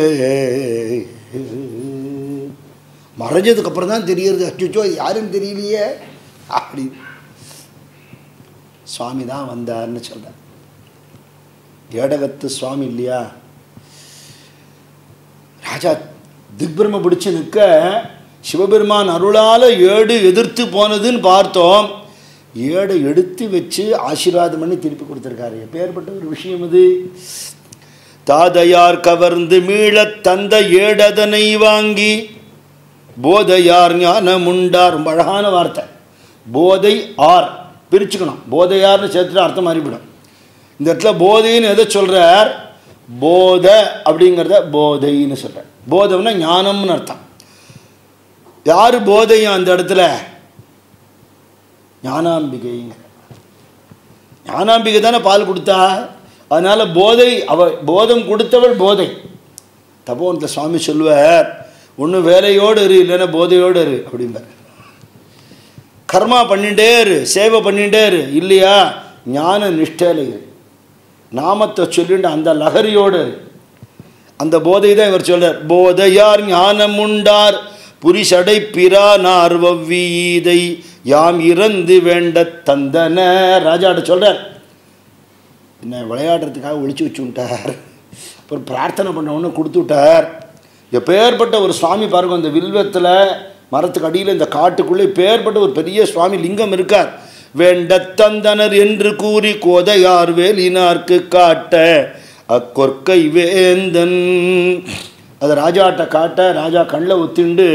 A: மறைஞ்சதுக்கு அப்புறம் தான் தெரியறது அச்சோ யாருன்னு தெரியலையே அப்படி சுவாமி தான் வந்தார்னு சொல்கிறேன் ஏடகத்து சுவாமி இல்லையா ராஜா திக்பிரம பிடிச்சு நிற்க சிவபெருமான் அருளால் ஏடு எதிர்த்து போனதுன்னு பார்த்தோம் ஏடை எடுத்து வச்சு ஆசீர்வாதம் பண்ணி திருப்பி கொடுத்துருக்காரு எப்பேற்பட்ட ஒரு விஷயம் இது தாதையார் கவர்ந்து மீளத் தந்த ஏடதனை வாங்கி போதையார் ஞானமுண்டார் ரொம்ப அழகான வார்த்தை போதை ஆர் பிரிச்சுக்கணும் போதையார்னு சேர்த்துட்டு அர்த்தம் மாறிவிடும் இந்த இடத்துல போதைன்னு எதை சொல்கிறார் போத அப்படிங்கிறத போதைன்னு சொல்கிறார் போதம்னா ஞானம்னு அர்த்தம் யார் போதையும் அந்த இடத்துல ஞானாம்பிகைங்க ஞானாம்பிகை தானே பால் கொடுத்தா அதனால் போதை அவ போதம் கொடுத்தவள் போதை தப்போனத்தை சுவாமி சொல்லுவார் ஒன்று வேலையோடு இரு இல்லைன்னா போதையோடு இரு அப்படிம்பார் கர்மா பண்ணிட்டே இரு சேவை பண்ணிட்டே இரு இல்லையா ஞான நிஷ்டையில் இரு நாமத்தை சொல்லிட்டு அந்த லகரியோடு இரு அந்த போதை தான் இவர் சொல்றார் போதையார் ஞானம் உண்டார் புரிசடை பிரானார் வவ்வீதை யாம் இறந்து வேண்ட தந்தன ராஜாட்ட சொல்றார் என்ன விளையாடுறதுக்காக ஒழிச்சு வச்சு விட்டார் அப்புறம் பிரார்த்தனை பண்ண உடனே கொடுத்து விட்டார் எப்பேற்பட்ட ஒரு சுவாமி பாருங்க அந்த வில்வத்தில் மரத்துக்கு அடியில் இந்த காட்டுக்குள்ளே பேர்பட்ட ஒரு பெரிய சுவாமி லிங்கம் இருக்கார் வேண்டத்தந்தனர் என்று கூறி கோதையார் வேலினார்க்கு காட்ட அக்கொற்கை வேந்தன் அதை ராஜாட்ட காட்ட ராஜா கண்ணில் ஒத்திண்டு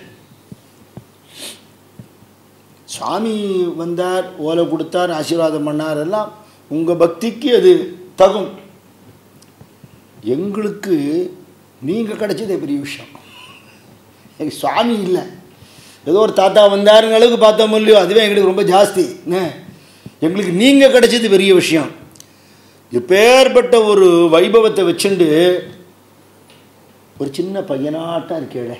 A: சுவாமி வந்தார் ஓலை கொடுத்தார் ஆசீர்வாதம் பண்ணார் எல்லாம் உங்கள் பக்திக்கு அது தகும் எங்களுக்கு நீங்கள் கிடைச்சதே பெரிய விஷயம் எனக்கு சுவாமி இல்லை ஏதோ ஒரு தாத்தா வந்தாருங்க அளவுக்கு பார்த்தோம் இல்லையோ அதுவே எங்களுக்கு ரொம்ப ஜாஸ்தி என்ன எங்களுக்கு நீங்கள் கிடைச்சது பெரிய விஷயம் எப்பேற்பட்ட ஒரு வைபவத்தை வச்சுண்டு ஒரு சின்ன பையனாட்டம் இருக்கேளே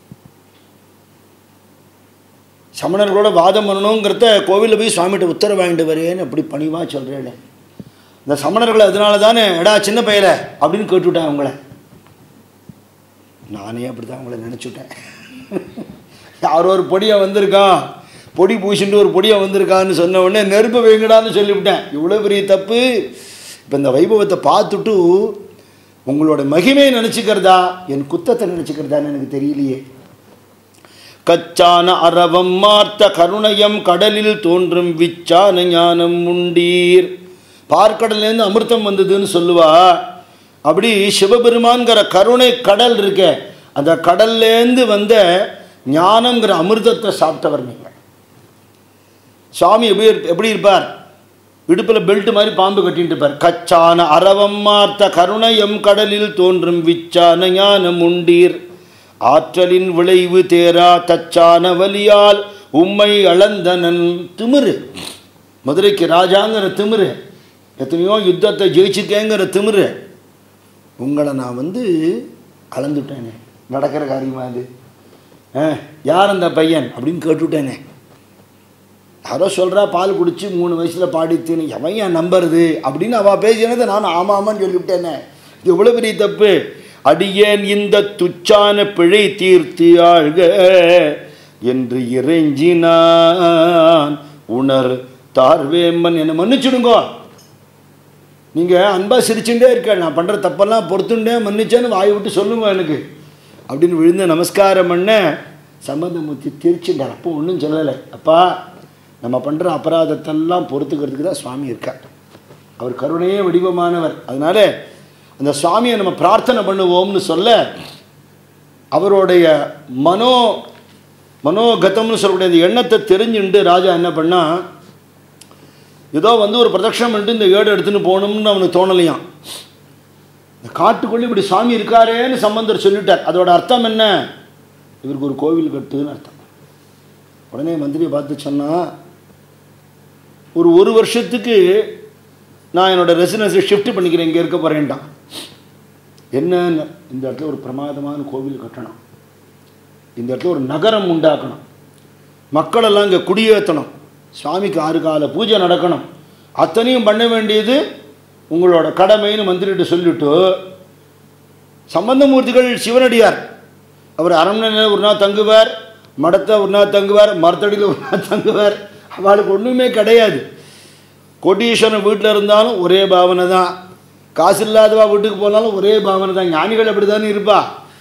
A: சமணர்களோட வாதம் பண்ணணுங்கிறத கோவிலில் போய் சுவாமிகிட்ட உத்தரவு வாங்கிட்டு வரேன்னு அப்படி பணிவாக சொல்கிறேன் இந்த சமணர்களை அதனால தானே எடா சின்ன பையல அப்படின்னு கேட்டுவிட்டேன் அவங்கள நானே அப்படி தான் அவங்கள நினச்சிவிட்டேன் யாரோ ஒரு பொடியை வந்திருக்கான் பொடி பூசிட்டு ஒரு பொடியை வந்திருக்கான்னு சொன்ன உடனே நெருப்பு வைங்கடான்னு சொல்லிவிட்டேன் இவ்வளோ பெரிய தப்பு இப்போ இந்த வைபவத்தை பார்த்துட்டு உங்களோட மகிமையை நினச்சிக்கிறதா என் குத்தத்தை நினச்சிக்கிறதான்னு எனக்கு தெரியலையே கச்சான அரவம் மார்த்த கருணயம் கடலில் தோன்றும் விச்சான ஞானம் உண்டீர் பார்க்கடல்லேருந்து அமிர்தம் வந்ததுன்னு சொல்லுவா அப்படி சிவபெருமான்கிற கருணை கடல் இருக்க அந்த கடல்லேருந்து வந்த ஞானங்கிற அமிர்தத்தை சாப்பிட்டவர் நீங்கள் சுவாமி எப்படி இருப்- எப்படி இருப்பார் இடுப்பில் பெல்ட் மாதிரி பாம்பு கட்டிட்டு இருப்பார் கச்சான அரவம் மார்த்த கருணையம் கடலில் தோன்றும் விச்சான ஞானம் உண்டீர் ஆற்றலின் விளைவு தேரா தச்சான வலியால் உம்மை அளந்தனன் திமிரு மதுரைக்கு ராஜாங்கிற திமிரு எத்தனையோ யுத்தத்தை ஜெயிச்சிருக்கேங்கிற திமிரு உங்களை நான் வந்து அளந்துட்டேனே நடக்கிற காரியமா அது ஆ, யார் அந்த பையன் அப்படின்னு கேட்டுவிட்டேனே யாரோ சொல்கிறா பால் குடிச்சு மூணு வயசில் பாடித்துன்னு எவன் ஏன் நம்புறது அப்படின்னு அவள் பேசினதை நான் ஆமாம் ஆமான்னு சொல்லிவிட்டேனே இது எவ்வளோ பெரிய தப்பு அடியேன் இந்த துச்சான பிழை தீர்த்து ஆழ்க என்று இறைஞ்சினான் உணர் தார்வேம்மன் என்னை மன்னிச்சுடுங்கோ நீங்கள் அன்பாக சிரிச்சுட்டே இருக்க நான் பண்ணுற தப்பெல்லாம் பொறுத்துண்டே மன்னிச்சேன்னு வாய் விட்டு சொல்லுங்க எனக்கு அப்படின்னு விழுந்து நமஸ்காரம் பண்ண சம்பந்தமூர்த்தி திருச்சிண்டார் அப்போ ஒன்றும் சொல்லலை அப்பா நம்ம பண்ணுற அபராதத்தெல்லாம் பொறுத்துக்கிறதுக்கு தான் சுவாமி இருக்கார் அவர் கருணையே வடிவமானவர் அதனால அந்த சுவாமியை நம்ம பிரார்த்தனை பண்ணுவோம்னு சொல்ல அவருடைய மனோ மனோகதம்னு சொல்லக்கூடிய அந்த எண்ணத்தை தெரிஞ்சுண்டு ராஜா என்ன பண்ணா ஏதோ வந்து ஒரு பிரதட்சணம் பண்ணிட்டு இந்த ஏடு எடுத்துன்னு போகணும்னு அவனுக்கு தோணலையாம் இந்த காட்டுக்குள்ளே இப்படி சாமி இருக்காரேன்னு சம்பந்தர் சொல்லிட்டார் அதோட அர்த்தம் என்ன இவருக்கு ஒரு கோவில் கட்டுன்னு அர்த்தம் உடனே மந்திரியை பார்த்து சொன்னா ஒரு ஒரு வருஷத்துக்கு நான் என்னோட ரெசிடென்ஸை ஷிஃப்ட் பண்ணிக்கிறேன் இங்கே இருக்க போகிறேன்டான் என்னன்னு இந்த இடத்துல ஒரு பிரமாதமான கோவில் கட்டணும் இந்த இடத்துல ஒரு நகரம் உண்டாக்கணும் மக்களெல்லாம் இங்கே குடியேற்றணும் சுவாமிக்கு ஆறு கால பூஜை நடக்கணும் அத்தனையும் பண்ண வேண்டியது உங்களோட கடமைன்னு மந்திரிட்டு சொல்லிட்டு சம்பந்தமூர்த்திகள் சிவனடியார் அவர் அரண்மனையில் ஒரு நாள் தங்குவார் மடத்தை ஒரு நாள் தங்குவார் மரத்தடியில் ஒரு நாள் தங்குவார் அவளுக்கு ஒன்றுமே கிடையாது கோட்டீஸ்வரன் வீட்டில் இருந்தாலும் ஒரே பாவனை தான் காசு இல்லாதவா வீட்டுக்கு போனாலும் ஒரே பாவனை தான் ஞானிகள் அப்படி தானே இருப்பா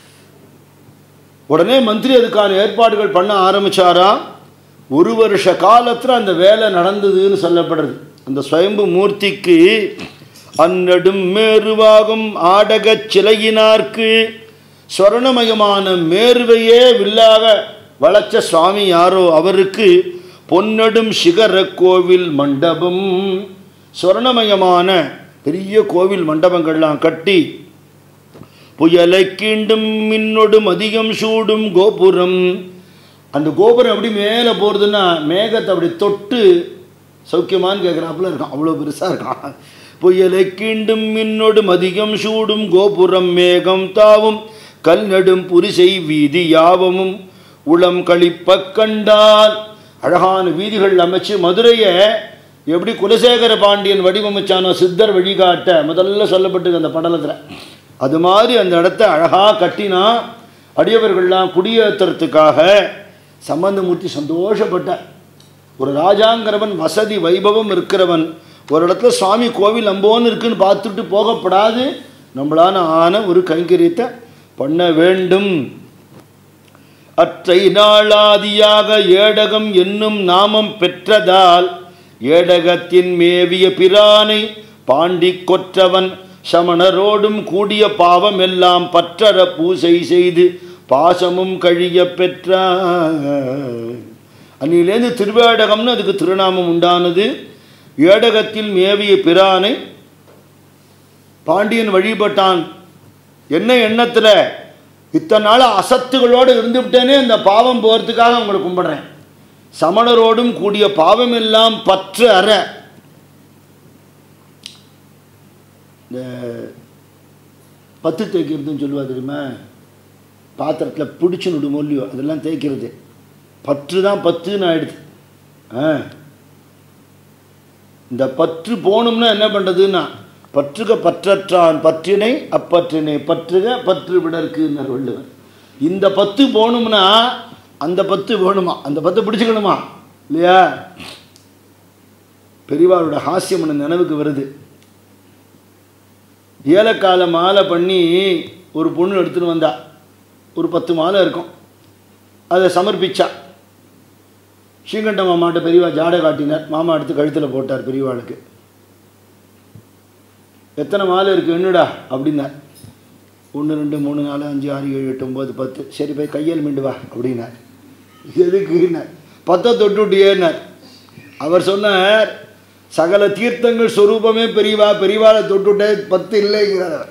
A: உடனே மந்திரி அதுக்கான ஏற்பாடுகள் பண்ண ஆரம்பிச்சாராம் ஒரு வருஷ காலத்தில் அந்த வேலை நடந்ததுன்னு சொல்லப்படுறது அந்த சுயம்பு மூர்த்திக்கு அன்னடும் மேருவாகும் ஆடகச் சிலையினார்க்கு ஸ்வர்ணமயமான மேர்வையே வில்லாக வளைச்ச சுவாமி யாரோ அவருக்கு பொன்னடும் சிகர கோவில் மண்டபம் ஸ்வர்ணமயமான பெரிய கோவில் மண்டபங்கள்லாம் கட்டி புயலை கீண்டும் மின்னொடும் அதிகம் சூடும் கோபுரம் அந்த கோபுரம் எப்படி மேலே போகிறதுன்னா மேகத்தை அப்படி தொட்டு சௌக்கியமான்னு கேட்குறாப்புல இருக்கான் அவ்வளோ பெருசாக இருக்கான் புயலை கீண்டும் மின்னொடும் அதிகம் சூடும் கோபுரம் மேகம் தாவும் கல் நெடும் புரிசை வீதி யாவமும் உளம் கழிப்ப கண்டால் அழகான வீதிகள் அமைச்சு மதுரையை எப்படி குலசேகர பாண்டியன் வடிவமைச்சானோ சித்தர் வழிகாட்ட முதல்ல சொல்லப்பட்டிருக்கு அந்த படலத்தில் அது மாதிரி அந்த இடத்த அழகாக கட்டினா அடியவர்கள்லாம் குடியேற்றுறதுக்காக சம்பந்தமூர்த்தி சந்தோஷப்பட்டார் ஒரு ராஜாங்கிறவன் வசதி வைபவம் இருக்கிறவன் ஒரு இடத்துல சுவாமி கோவில் அம்போன்னு இருக்குன்னு பார்த்துட்டு போகப்படாது நம்மளான ஆன ஒரு கைங்கரியத்தை பண்ண வேண்டும் அற்றை நாளாதியாக ஏடகம் என்னும் நாமம் பெற்றதால் ஏடகத்தின் மேவிய பிரானை பாண்டி கொற்றவன் சமணரோடும் கூடிய பாவம் எல்லாம் பற்றற பூசை செய்து பாசமும் கழிய பெற்றார் அன்னிலேருந்து திருவேடகம்னு அதுக்கு திருநாமம் உண்டானது ஏடகத்தில் மேவிய பிரானை பாண்டியன் வழிபட்டான் என்ன எண்ணத்தில் இத்தனை நாள் அசத்துகளோடு இருந்துவிட்டேனே இந்த பாவம் போகிறதுக்காக உங்களை கும்பிடுறேன் சமணரோடும் கூடிய பாவம் எல்லாம் பற்று அற இந்த பத்து தேய்க்கிறதுன்னு சொல்லுவா தெரியுமா பாத்திரத்தில் பிடிச்சு விடும் மொழியோ அதெல்லாம் தேய்க்கிறது பற்று தான் பத்துன்னு ஆயிடுது ஆ இந்த பற்று போகணும்னா என்ன பண்ணுறதுன்னா பற்றுக பற்றற்றான் பற்றினை அப்பற்றினை பற்றுக பற்று விடற்குன்னார் வள்ளுவர் இந்த பத்து போகணும்னா அந்த பத்து வேணுமா அந்த பத்தை பிடிச்சுக்கணுமா இல்லையா பெரியவாரோட ஹாஸ்யம் எனக்கு நினைவுக்கு வருது ஏலக்கால மாலை பண்ணி ஒரு பொண்ணு எடுத்துன்னு வந்தா ஒரு பத்து மாலை இருக்கும் அதை சமர்ப்பிச்சா ஸ்ரீகண்ட மாமாட்ட பெரியவா ஜாடை காட்டினார் மாமா எடுத்து கழுத்தில் போட்டார் பெரியவாளுக்கு எத்தனை மாலை இருக்குது என்னடா அப்படின்னார் ஒன்று ரெண்டு மூணு நாலு அஞ்சு ஆறு ஏழு எட்டு ஒம்பது பத்து சரி போய் கையல் மீண்டு வா அப்படின்னார் எதுக்குன்னார் பத்தை தொட்டுட்டியேன்னார் அவர் சொன்னார் சகல தீர்த்தங்கள் சொரூபமே பெரியவா பெரியவாளை தொட்டுட்டே பத்து இல்லைங்கிறார்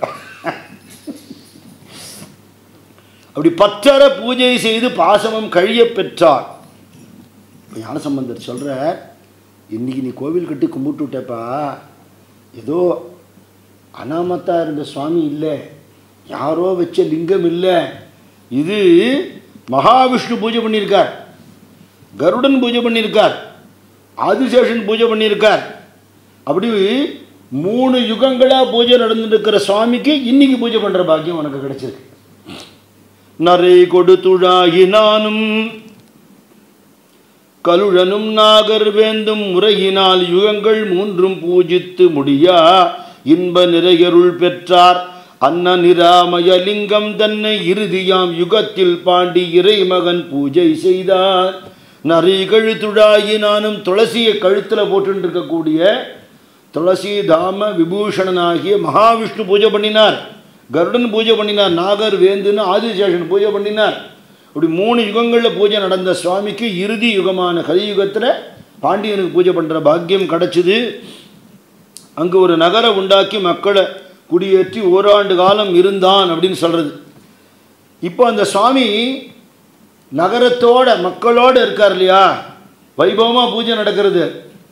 A: அப்படி பற்றற பூஜை செய்து பாசமம் கழிய பெற்றார் ஞானசம்பந்தர் சொல்கிறார் இன்னைக்கு நீ கோவில் கட்டி கும்பிட்டு விட்டப்பா ஏதோ அனாமத்தா இருந்த சுவாமி இல்லை யாரோ வச்ச லிங்கம் இல்லை இது மகாவிஷ்ணு பூஜை பண்ணியிருக்கார் கருடன் பூஜை பண்ணியிருக்கார் ஆதிசேஷன் பூஜை பண்ணியிருக்கார் அப்படி மூணு யுகங்களாக பூஜை நடந்துட்டு இருக்கிற சுவாமிக்கு இன்னைக்கு பூஜை பண்ணுற பாக்கியம் உனக்கு கிடைச்சிருக்கு நரை கொடுத்துழாயினானும் கலுழனும் நாகர் வேந்தும் முறையினால் யுகங்கள் மூன்றும் பூஜித்து முடியா இன்ப நிறையருள் பெற்றார் அன்ன நிராமய லிங்கம் தன்னை இறுதியாம் யுகத்தில் பாண்டி இறைமகன் பூஜை செய்தார் நரி கழுத்துடாயினானும் துளசியை கழுத்தில் போட்டு இருக்கக்கூடிய துளசி தாம விபூஷணனாகிய மகாவிஷ்ணு பூஜை பண்ணினார் கருடன் பூஜை பண்ணினார் நாகர் வேந்துன்னு ஆதிசேஷன் பூஜை பண்ணினார் இப்படி மூணு யுகங்களில் பூஜை நடந்த சுவாமிக்கு இறுதி யுகமான கலியுகத்தில் பாண்டியனுக்கு பூஜை பண்ணுற பாக்கியம் கிடச்சிது அங்கு ஒரு நகரை உண்டாக்கி மக்களை குடியேற்றி ஓராண்டு காலம் இருந்தான் அப்படின்னு சொல்கிறது இப்போ அந்த சுவாமி நகரத்தோட மக்களோடு இருக்கார் இல்லையா வைபவமாக பூஜை நடக்கிறது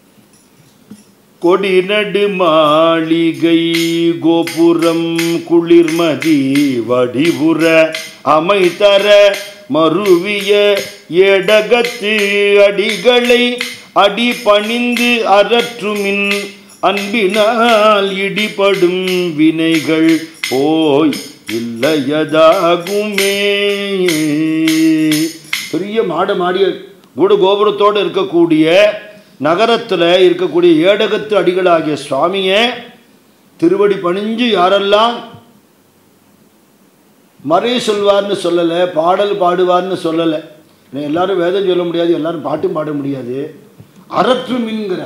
A: கொடி நடு மாளிகை கோபுரம் குளிர்மதி வடிவுற அமைத்தர மருவிய எடகத்து அடிகளை அடி பணிந்து அரற்றுமின் அன்பினால் இடிபடும் வினைகள் போய் இல்லையதாகுமே பெரிய மாட மாடிய கூட கோபுரத்தோடு இருக்கக்கூடிய நகரத்தில் இருக்கக்கூடிய ஏடகத்து அடிகளாகிய சுவாமியை திருவடி பணிஞ்சு யாரெல்லாம் மறை சொல்வார்னு சொல்லலை பாடல் பாடுவார்னு சொல்லலை ஏன்னா எல்லாரும் வேதம் சொல்ல முடியாது எல்லாரும் பாட்டும் பாட முடியாது அரற்று மின்கிற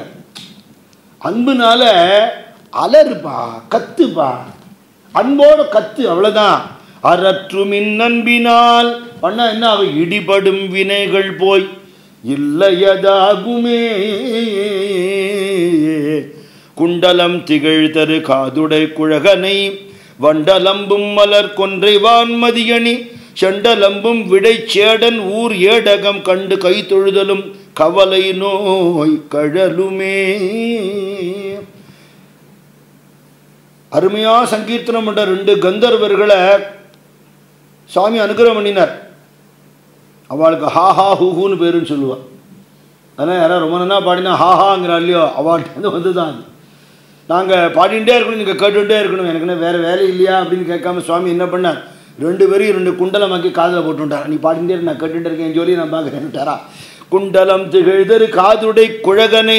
A: அன்புனால அலறுப்பா கத்துப்பா அன்போட கத்து அவ்வளோதான் அறற்றுமின் நண்பினால் பண்ணா என்ன அவை இடிபடும் வினைகள் போய் இல்லையதாகுமே குண்டலம் திகழ் தரு காதுடை குழகனை வண்டலம்பும் மலர் கொன்றை வான்மதியணி செண்டலம்பும் விடைச்சேடன் ஊர் ஏடகம் கண்டு கை தொழுதலும் கவலை நோய் கழலுமே அருமையா சங்கீர்த்தனம் பண்ற ரெண்டு கந்தர்வர்களை சுவாமி அனுகிரகம் பண்ணினார் அவளுக்கு ஹாஹா ஹூஹூன்னு பேருன்னு சொல்லுவாள் அதனால் யாராவது ரொம்ப நல்லா பாடினா ஹாஹாங்கிறா இல்லையோ அவள்கிட்ட வந்து தான் அது நாங்கள் பாடிகிட்டே இருக்கணும் நீங்கள் கேட்டுகிட்டே இருக்கணும் எனக்குன்னு வேறு வேலை இல்லையா அப்படின்னு கேட்காம சுவாமி என்ன பண்ணார் ரெண்டு பேரையும் ரெண்டு குண்டலமாக்கி காதில் போட்டுட்டார் நீ பாடிகிட்டே இரு, நான் கேட்டுகிட்டே இருக்கேன் சொல்லி நான் பார்க்குறேன்ட்டாரா குண்டலம் திகழ்தரு காதுடை குழகனை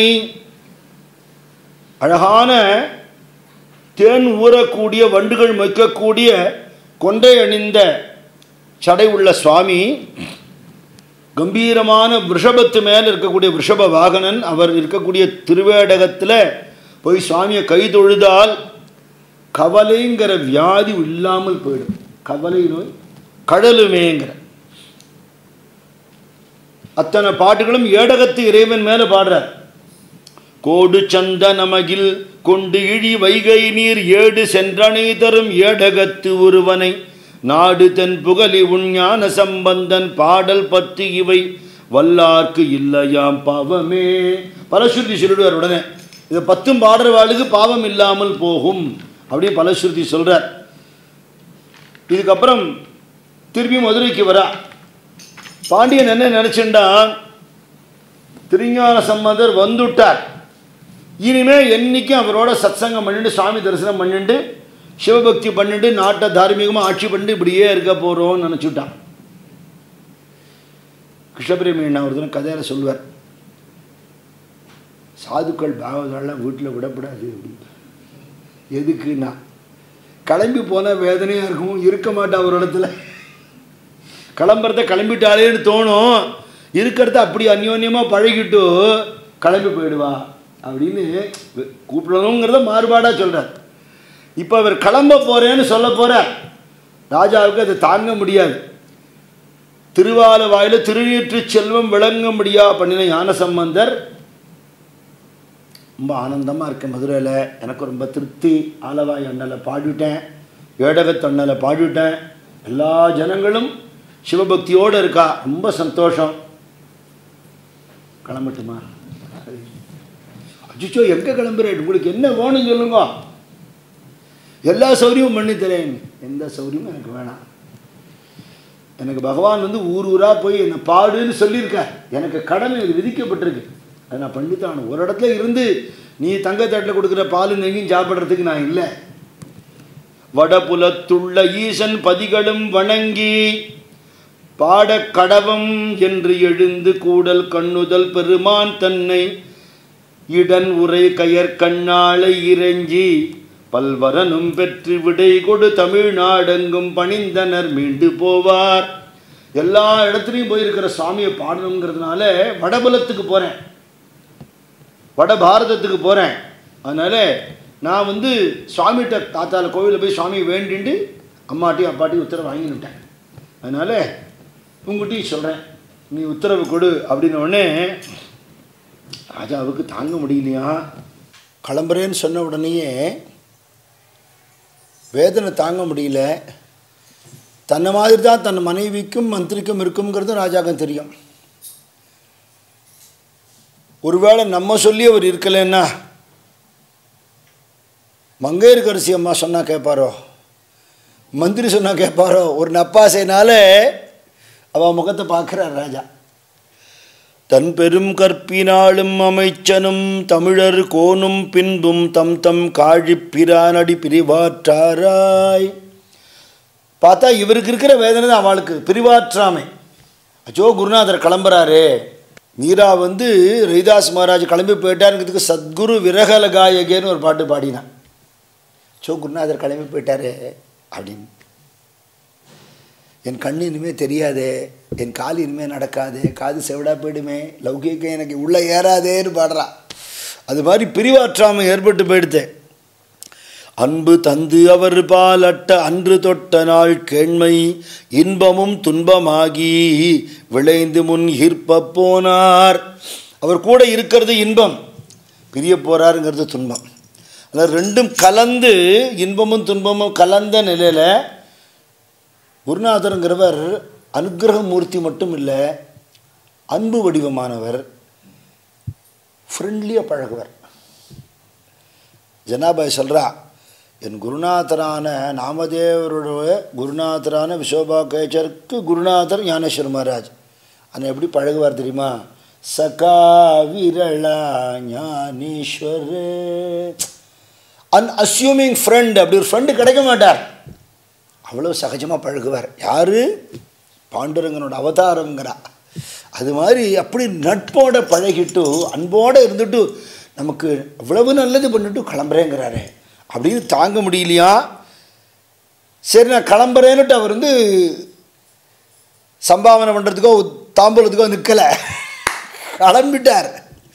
A: அழகான தேன் ஊறக்கூடிய வண்டுகள் மொய்க்கக்கூடிய கொன்றை அணிந்த சடை உள்ள சுவாமி கம்பீரமான விஷபத்து மேலே இருக்கக்கூடிய விஷப வாகனன் அவர் இருக்கக்கூடிய திருவேடகத்தில் போய் சுவாமியை கை தொழுதால் கவலைங்கிற வியாதி இல்லாமல் போயிடும் கவலை நோய் கடலுமேங்கிற அத்தனை பாட்டுகளும் ஏடகத்து இறைவன் மேலே பாடுறார் கோடு சந்த நமகில் கொண்டு இழி வைகை நீர் ஏடு சென்றனை தரும் ஏடகத்து ஒருவனை நாடு தென் புகழி உஞ்ஞான சம்பந்தன் பாடல் பத்து இவை வல்லார்க்கு இல்லையாம் பாவமே பலஸ்ருதி சொல்லிடுவார் உடனே இதை பத்தும் பாடுறவாளுக்கு பாவம் இல்லாமல் போகும் அப்படின்னு பலஸ்ருதி சொல்றார் இதுக்கப்புறம் திருப்பி மதுரைக்கு வரா பாண்டியன் என்ன நினைச்சுட்டான் திருஞான சம்பந்தர் வந்துட்டார் இனிமே என்னைக்கும் அவரோட சத்சங்கம் பண்ணிட்டு சுவாமி தரிசனம் பண்ணிட்டு சிவபக்தி பண்ணிட்டு நாட்டை தார்மீகமாக ஆட்சி பண்ணிட்டு இப்படியே இருக்க போகிறோம்னு நினச்சுட்டான் கிருஷ்ணபிரமணியன் ஒரு தினம் கதையில் சொல்லுவார் சாதுக்கள் பாகவதெல்லாம் வீட்டில் விடக்கூடாது அப்படின்னு எதுக்குன்னா கிளம்பி போன வேதனையாக இருக்கும் இருக்க மாட்டா ஒரு இடத்துல கிளம்புறத கிளம்பிட்டாலேன்னு தோணும் இருக்கிறத அப்படி அந்யோன்யமாக பழகிட்டு கிளம்பி போயிடுவா அப்படின்னு கூப்பிடணுங்கிறத மாறுபாடாக சொல்கிறார் இப்போ அவர் கிளம்ப போகிறேன்னு சொல்ல போகிறார் ராஜாவுக்கு அதை தாங்க முடியாது திருவால வாயில திருநீற்று செல்வம் விளங்க முடியா பண்ணின ஞான சம்பந்தர் ரொம்ப ஆனந்தமாக இருக்கேன் மதுரையில் எனக்கு ரொம்ப திருப்தி ஆலவாய் அண்ணலை பாடிட்டேன் ஏடகத்து அண்ணலை பாடிட்டேன் எல்லா ஜனங்களும் சிவபக்தியோடு இருக்கா ரொம்ப சந்தோஷம் கிளம்பட்டுமா அச்சுச்சோ எங்கே கிளம்புறேன் உங்களுக்கு என்ன வேணும் சொல்லுங்க எல்லா சௌகரியமும் பண்ணி தரேன் எந்த சௌகரியமும் எனக்கு வேணாம் எனக்கு பகவான் வந்து ஊர் ஊராக போய் என்னை பாடுன்னு சொல்லியிருக்கார் எனக்கு கடமை இது விதிக்கப்பட்டிருக்கு அதை நான் பண்ணித்தான் ஒரு இடத்துல இருந்து நீ தங்கத்தட்டில் கொடுக்குற பால் நெய்யும் சாப்பிட்றதுக்கு நான் இல்லை வடபுலத்துள்ள ஈசன் பதிகளும் வணங்கி பாடக் கடவம் என்று எழுந்து கூடல் கண்ணுதல் பெருமான் தன்னை இடன் உரை கயற் கண்ணாளை இறைஞ்சி பல்வரனும் பெற்று விடை கொடு தமிழ்நாடெங்கும் பணிந்தனர் மீண்டு போவார் எல்லா இடத்துலையும் போயிருக்கிற சுவாமியை பாடணுங்கிறதுனால வடபுலத்துக்கு போகிறேன் வட பாரதத்துக்கு போகிறேன் அதனால் நான் வந்து சுவாமிகிட்ட தாத்தால கோவிலில் போய் சுவாமியை வேண்டிண்டு அம்மாட்டையும் அப்பாட்டையும் உத்தரவு வாங்கினுட்டேன் அதனால் உங்கள்கிட்டையும் சொல்கிறேன் நீ உத்தரவு கொடு அப்படின்ன உடனே ராஜாவுக்கு தாங்க முடியலையா கிளம்புறேன்னு சொன்ன உடனேயே வேதனை தாங்க முடியல தன்னை மாதிரி தான் தன் மனைவிக்கும் மந்திரிக்கும் இருக்குங்கிறது ராஜாவுக்கும் தெரியும் ஒருவேளை நம்ம சொல்லி அவர் இருக்கலைன்னா மங்கையர்கரசி அம்மா சொன்னால் கேட்பாரோ மந்திரி சொன்னால் கேட்பாரோ ஒரு நப்பாசைனால அவள் முகத்தை பார்க்குறார் ராஜா தன் பெரும் கற்பினாலும் அமைச்சனும் தமிழர் கோனும் பின்பும் தம் தம் காழிப்பிரானடி பிரிவாற்றாராய் பார்த்தா இவருக்கு இருக்கிற வேதனை தான் அவளுக்கு பிரிவாற்றாமை அச்சோ குருநாதர் கிளம்புறாரு மீரா வந்து ரவிதாஸ் மகாராஜ் கிளம்பி போயிட்டாருங்கிறதுக்கு சத்குரு விரகல காயகேன்னு ஒரு பாட்டு பாடினான் சோ குருநாதர் கிளம்பி போயிட்டாரு அப்படின்னு என் கண்ணு இனிமேல் தெரியாதே என் கால் இனிமேல் நடக்காதே காது செவிடா போயிடுமே லௌகிக்கம் எனக்கு உள்ளே ஏறாதேன்னு பாடுறா அது மாதிரி பிரிவாற்றாமை ஏற்பட்டு போயிடுது அன்பு தந்து அவர் பாலட்ட அன்று தொட்ட நாள் கேண்மை இன்பமும் துன்பமாகி விளைந்து முன் ஈர்ப்ப போனார் அவர் கூட இருக்கிறது இன்பம் பிரிய போறாருங்கிறது துன்பம் அதாவது ரெண்டும் கலந்து இன்பமும் துன்பமும் கலந்த நிலையில் குருநாதருங்கிறவர் அனுக்கிரக மூர்த்தி மட்டும் இல்லை அன்பு வடிவமானவர் ஃப்ரெண்ட்லியாக பழகுவர் ஜனாபாய் சொல்கிறா என் குருநாதரான நாமதேவருடைய குருநாதரான விசோபா கேச்சருக்கு குருநாதர் ஞானேஸ்வர மகாராஜ் ஆனால் எப்படி பழகுவார் தெரியுமா சகா விரளா ஞானேஸ்வர அன் அஸ்யூமிங் ஃப்ரெண்ட் அப்படி ஒரு ஃப்ரெண்டு கிடைக்க மாட்டார் அவ்வளோ சகஜமாக பழகுவார் யார் பாண்டுரங்கனோட அவதாரங்கிறா அது மாதிரி அப்படி நட்போட பழகிட்டு அன்போடு இருந்துட்டு நமக்கு இவ்வளவு நல்லது பண்ணிட்டு கிளம்புறேங்கிறாரு அப்படின்னு தாங்க முடியலையா சரி நான் கிளம்புறேன்னுட்டு அவர் வந்து சம்பாவனை பண்ணுறதுக்கோ தாம்பூலத்துக்கோ நிற்கலை கிளம்பிட்டார்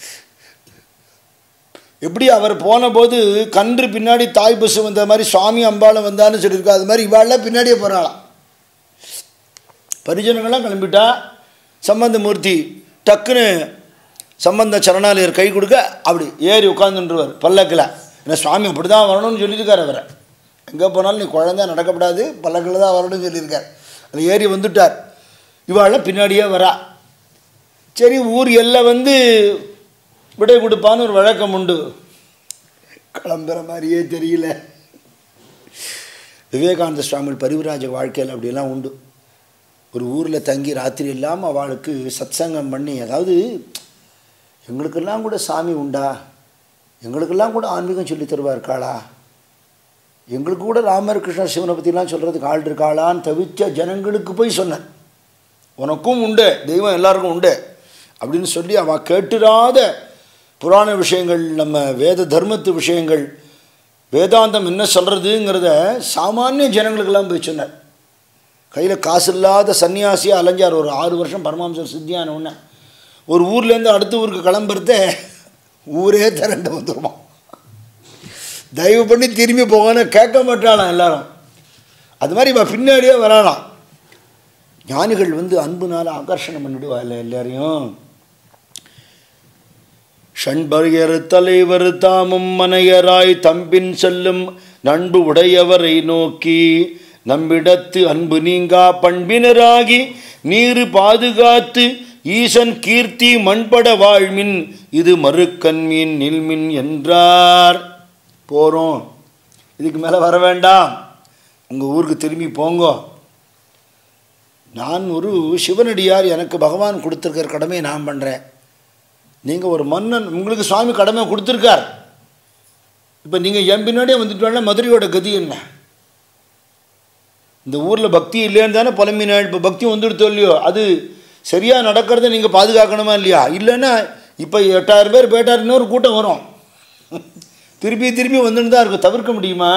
A: எப்படி அவர் போன போது கன்று பின்னாடி தாய் பசு வந்த மாதிரி சுவாமி அம்பாளும் வந்தான்னு சொல்லியிருக்கா அது மாதிரி இவாள்லாம் பின்னாடியே போகிறாளாம் பரிஜனங்கள்லாம் கிளம்பிட்டா சம்பந்தமூர்த்தி டக்குன்னு சம்பந்த சரணாலயர் கை கொடுக்க அப்படி ஏறி உட்காந்துருவார் பல்லக்கில் ஏன்னா சுவாமி அப்படி தான் வரணும்னு சொல்லியிருக்கார் அவரை எங்கே போனாலும் நீ குழந்தை நடக்கப்படாது பல்லக்கில் தான் வரணும்னு சொல்லியிருக்கார் அதில் ஏறி வந்துட்டார் இவாள் பின்னாடியே வரா சரி ஊர் எல்லை வந்து விடை கொடுப்பான்னு ஒரு வழக்கம் உண்டு கிளம்புற மாதிரியே தெரியல விவேகானந்த சுவாமி பரிவராஜ வாழ்க்கையில் அப்படியெல்லாம் உண்டு ஒரு ஊரில் தங்கி ராத்திரி இல்லாமல் அவளுக்கு சத்சங்கம் பண்ணி அதாவது எங்களுக்கெல்லாம் கூட சாமி உண்டா எங்களுக்கெல்லாம் கூட ஆன்மீகம் சொல்லி தருவார் காளா எங்களுக்கு கூட ராமர் கிருஷ்ண சிவனை பற்றிலாம் சொல்கிறதுக்கு ஆள் இருக்காளான்னு தவிச்ச ஜனங்களுக்கு போய் சொன்னேன் உனக்கும் உண்டு தெய்வம் எல்லாருக்கும் உண்டு அப்படின்னு சொல்லி அவள் கேட்டுராத புராண விஷயங்கள் நம்ம வேத தர்மத்து விஷயங்கள் வேதாந்தம் என்ன சொல்கிறதுங்கிறத சாமானிய ஜனங்களுக்கெல்லாம் போய் சொன்னார் கையில் காசு இல்லாத சன்னியாசியாக அலைஞ்சார் ஒரு ஆறு வருஷம் பரமாம்சர் சித்தியான உடனே ஒரு ஊர்லேருந்து அடுத்த ஊருக்கு கிளம்புறத ஊரே திரண்டு வந்துடுமா தயவு பண்ணி திரும்பி போங்கன்னு கேட்க மாட்டாளாம் எல்லாரும் அது மாதிரி இவன் பின்னாடியே வராளாம் ஞானிகள் வந்து அன்புனால ஆகர்ஷணம் பண்ணிடுவா இல்லை எல்லாரையும் ஷண்பரியர் தலைவர் தாமும் மனையராய் தம்பின் செல்லும் நண்பு உடையவரை நோக்கி நம்மிடத்து அன்பு நீங்கா பண்பினராகி நீரு பாதுகாத்து ஈசன் கீர்த்தி மண்பட வாழ்மின் இது மறுக்கண்மீன் நில்மின் என்றார் போகிறோம் இதுக்கு மேலே வர வேண்டாம் உங்கள் ஊருக்கு திரும்பி போங்கோ நான் ஒரு சிவனடியார் எனக்கு பகவான் கொடுத்துருக்கிற கடமையை நான் பண்ணுறேன் நீங்கள் ஒரு மன்னன் உங்களுக்கு சுவாமி கடமை கொடுத்துருக்கார் இப்போ நீங்கள் என் பின்னாடியே வந்துட்டோம்னா மதுரையோட கதி என்ன இந்த ஊரில் பக்தி இல்லைன்னு தானே புலம்பினாள் இப்போ பக்தி வந்துடுத்தோ இல்லையோ அது சரியாக நடக்கிறத நீங்கள் பாதுகாக்கணுமா இல்லையா இல்லைன்னா இப்போ எட்டாயிரம் பேர் போயிட்டார் இன்னொரு கூட்டம் வரும் திருப்பி திருப்பி வந்துன்னு தான் இருக்கும் தவிர்க்க முடியுமா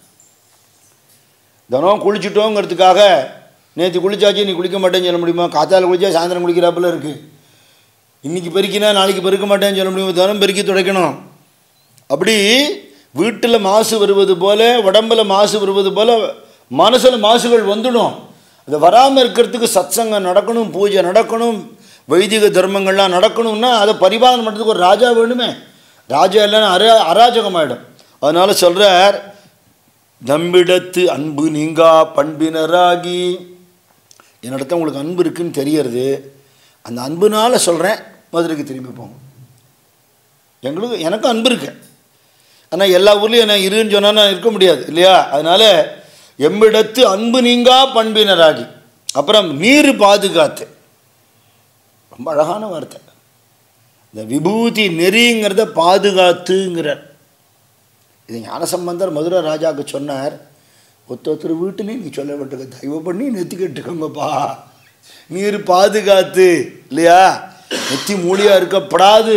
A: தினம் குளிச்சிட்டோங்கிறதுக்காக நேற்று குளிச்சாச்சு நீ குளிக்க மாட்டேன்னு சொல்ல முடியுமா காத்தால குளிச்சா சாயந்தரம் குளிக்கிறாப்புல இருக்குது இன்றைக்கி பெருக்கினா நாளைக்கு பெருக்க மாட்டேன்னு சொல்ல முடியும் தினம் பெருக்கி துடைக்கணும் அப்படி வீட்டில் மாசு வருவது போல உடம்பில் மாசு வருவது போல மனசில் மாசுகள் வந்துடும் அது வராமல் இருக்கிறதுக்கு சத்சங்கம் நடக்கணும் பூஜை நடக்கணும் வைதிக தர்மங்கள்லாம் நடக்கணும்னா அதை பரிபாலனம் பண்ணுறதுக்கு ஒரு ராஜா வேணுமே ராஜா இல்லைன்னா அரா அராஜகமாயிடும் அதனால் சொல்கிறார் நம்மிடத்து அன்பு நீங்கா பண்பினராகி என்னிடத்த உங்களுக்கு அன்பு இருக்குன்னு தெரியறது அந்த அன்புனால சொல்கிறேன் மதுரைக்கு திரும்பி போங்க எங்களுக்கு எனக்கும் அன்பு இருக்கு ஆனால் எல்லா ஊர்லேயும் என்ன இருன்னு சொன்னால் நான் இருக்க முடியாது இல்லையா அதனால் எம்மிடத்து அன்பு நீங்கா பண்பினராகி அப்புறம் நீர் பாதுகாத்து ரொம்ப அழகான வார்த்தை இந்த விபூதி நெறிங்கிறத பாதுகாத்துங்கிறார் இது ஞானசம்பந்தர் மதுரை ராஜாவுக்கு சொன்னார் ஒத்த ஒருத்தர் வீட்டுலையும் நீ சொல்ல விட்டுருக்க தயவு பண்ணி நெத்திக்கிட்டுக்கோங்கப்பா நீர் பாதுகாத்து இல்லையா நெத்தி மூலியாக இருக்கப்படாது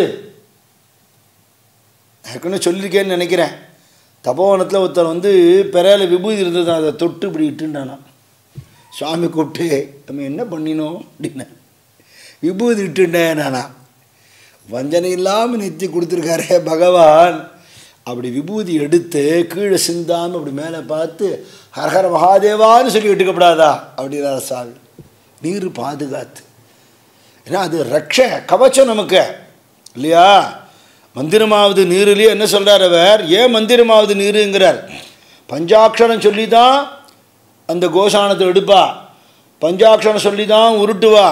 A: ஏற்கனவே சொல்லியிருக்கேன்னு நினைக்கிறேன் தபோவனத்தில் ஒருத்தர் வந்து பெறையில் விபூதி இருந்தது அதை தொட்டு இப்படி இட்டுண்டானா சுவாமி கூப்பிட்டு நம்ம என்ன பண்ணினோம் அப்படின்னு விபூதி இட்டுண்டேன் நானா வஞ்சனை இல்லாமல் நித்தி கொடுத்துருக்காரே பகவான் அப்படி விபூதி எடுத்து கீழே சிந்தாமல் அப்படி மேலே பார்த்து ஹரஹர மகாதேவான்னு சொல்லி விட்டுக்கப்படாதா அப்படின்னாரு சாமி நீர் பாதுகாத்து ஏன்னா அது ரக்ஷ கவச்சம் நமக்கு இல்லையா மந்திரமாவது நீருலேயே என்ன சொல்கிறார் அவர் ஏன் மந்திரமாவது நீருங்கிறார் பஞ்சாட்சரம் சொல்லி தான் அந்த கோஷானத்தை எடுப்பா பஞ்சாட்சரம் சொல்லி தான் உருட்டுவா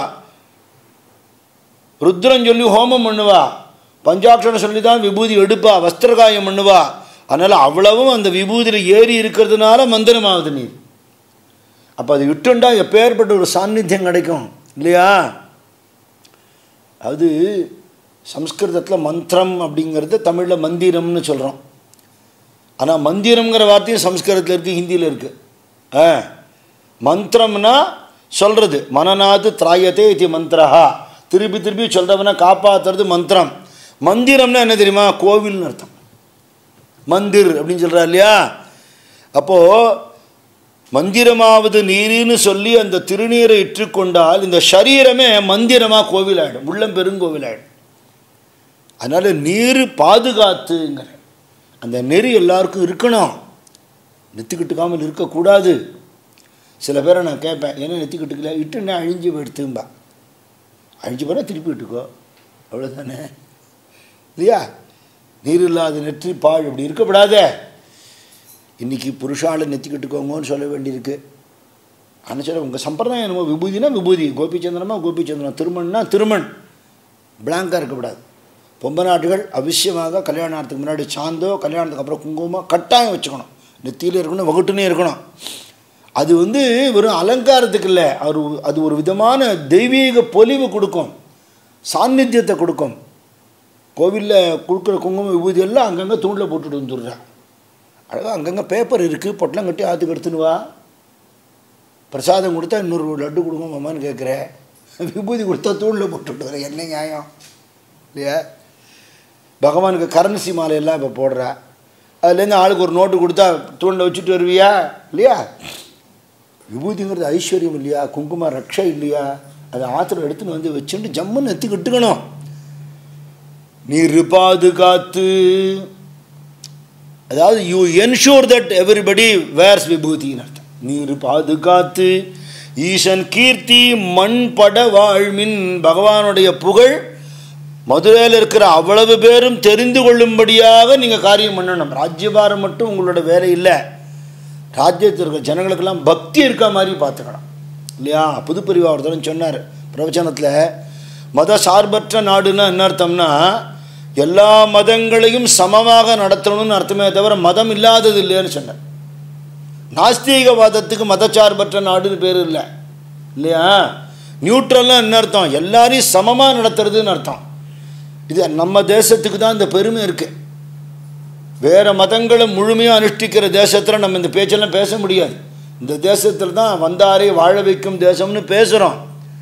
A: ருத்ரன் சொல்லி ஹோமம் பண்ணுவா பஞ்சாட்சரம் சொல்லி தான் விபூதி எடுப்பா வஸ்திரகாயம் பண்ணுவா அதனால் அவ்வளவும் அந்த விபூதியில் ஏறி இருக்கிறதுனால மந்திரமாகுது நீர் அப்போ அது விட்டுண்டா எப்பேற்பட்ட ஒரு சாநித்தியம் கிடைக்கும் இல்லையா அது சம்ஸ்கிருதத்தில் மந்திரம் அப்படிங்கிறது தமிழில் மந்திரம்னு சொல்கிறோம் ஆனால் மந்திரம்ங்கிற வார்த்தையும் சம்ஸ்கிருதத்தில் இருக்குது ஹிந்தியில் இருக்குது ஆ மந்திரம்னா சொல்கிறது மனநாது திராயத்தே இது மந்திரஹா திருப்பி திருப்பி சொல்கிறவனை காப்பாற்றுறது மந்திரம் மந்திரம்னா என்ன தெரியுமா கோவில்னு அர்த்தம் மந்திர் அப்படின்னு சொல்கிறா இல்லையா அப்போது மந்திரமாவது நீருன்னு சொல்லி அந்த திருநீரை இற்றுக்கொண்டால் இந்த சரீரமே மந்திரமாக கோவில் ஆகிடும் உள்ளம் பெருங்கோவில் ஆகிடும் அதனால் நீர் பாதுகாத்துங்கிற அந்த நெறி எல்லாருக்கும் இருக்கணும் நெத்திக்கிட்டுக்காமல் இருக்கக்கூடாது சில பேரை நான் கேட்பேன் என்ன நெத்திக்கிட்டுக்கல இட்டுன்னா அழிஞ்சு போயிடுத்தும்பா அழிஞ்சு போனால் திருப்பி இட்டுக்கோ அவ்வளோதானே இல்லையா நீர் இல்லாத நெற்றி பாழ் இப்படி இருக்கப்படாதே இன்றைக்கி புருஷால நெத்திக்கிட்டுக்கோங்கன்னு சொல்ல வேண்டியிருக்கு ஆனால் சொல்ல உங்கள் சம்பிரதாயம் என்னமோ விபூதினா விபூதி கோபிச்சந்திரமா கோபிச்சந்திரன் திருமண்னா திருமண் பிளாங்காக இருக்கக்கூடாது பொம்பை நாட்டுகள் அவசியமாக கல்யாணத்துக்கு முன்னாடி சாந்தோ கல்யாணத்துக்கு அப்புறம் குங்குமமோ கட்டாயம் வச்சுக்கணும் நெத்தியில் இருக்கணும் வகுட்டுனே இருக்கணும் அது வந்து வெறும் அலங்காரத்துக்கு இல்லை அது அது ஒரு விதமான தெய்வீக பொலிவு கொடுக்கும் சாநித்தியத்தை கொடுக்கும் கோவிலில் கொடுக்குற குங்குமம் விபூதி எல்லாம் அங்கங்கே தூண்டில் போட்டுட்டு வந்துடுறேன் அழகாக அங்கங்கே பேப்பர் இருக்குது பொட்டலம் கட்டி ஆற்றுக்கு எடுத்துன்னு வா பிரசாதம் கொடுத்தா இன்னொரு லட்டு கொடுங்க மாமான்னு கேட்குறேன் விபூதி கொடுத்தா தூண்டில் போட்டுட்டு வரேன் என்ன நியாயம் இல்லையா பகவானுக்கு கரன்சி மாலையெல்லாம் இப்போ போடுறா அதுலேருந்து ஆளுக்கு ஒரு நோட்டு கொடுத்தா தூண்டில் வச்சுட்டு வருவியா இல்லையா விபூதிங்கிறது ஐஸ்வர்யம் இல்லையா குங்கும ரக்ஷை இல்லையா அதை ஆத்திரம் எடுத்துன்னு வந்து வச்சுட்டு ஜம்முன்னு எத்துக்கிட்டுக்கணும் நீர் பாதுகாத்து அதாவது you ensure that everybody wears விபூதின்னு அர்த்தம் நீர் பாதுகாத்து ஈசன் கீர்த்தி மண் பட வாழ்மின் பகவானுடைய புகழ் மதுரையில் இருக்கிற அவ்வளவு பேரும் தெரிந்து கொள்ளும்படியாக நீங்கள் காரியம் பண்ணணும் ராஜ்யபாரம் மட்டும் உங்களோட வேலை இல்லை ராஜ்யத்தில் இருக்கிற ஜனங்களுக்கெல்லாம் பக்தி இருக்க மாதிரி பார்த்துக்கணும் இல்லையா புதுப்பிரிவா ஒருத்தரம் சொன்னார் பிரவச்சனத்தில் மத சார்பற்ற நாடுன்னா என்ன அர்த்தம்னா எல்லா மதங்களையும் சமமாக நடத்தணும்னு அர்த்தமே தவிர மதம் இல்லாதது இல்லைன்னு சொன்னார் நாஸ்தீகவாதத்துக்கு மதச்சார்பற்ற நாடுன்னு பேர் இல்லை இல்லையா நியூட்ரல்லாம் என்ன அர்த்தம் எல்லாரையும் சமமாக நடத்துறதுன்னு அர்த்தம் இது நம்ம தேசத்துக்கு தான் இந்த பெருமை இருக்குது வேறு மதங்களை முழுமையாக அனுஷ்டிக்கிற தேசத்தில் நம்ம இந்த பேச்செல்லாம் பேச முடியாது இந்த தேசத்தில் தான் வந்தாரே வாழ வைக்கும் தேசம்னு பேசுகிறோம்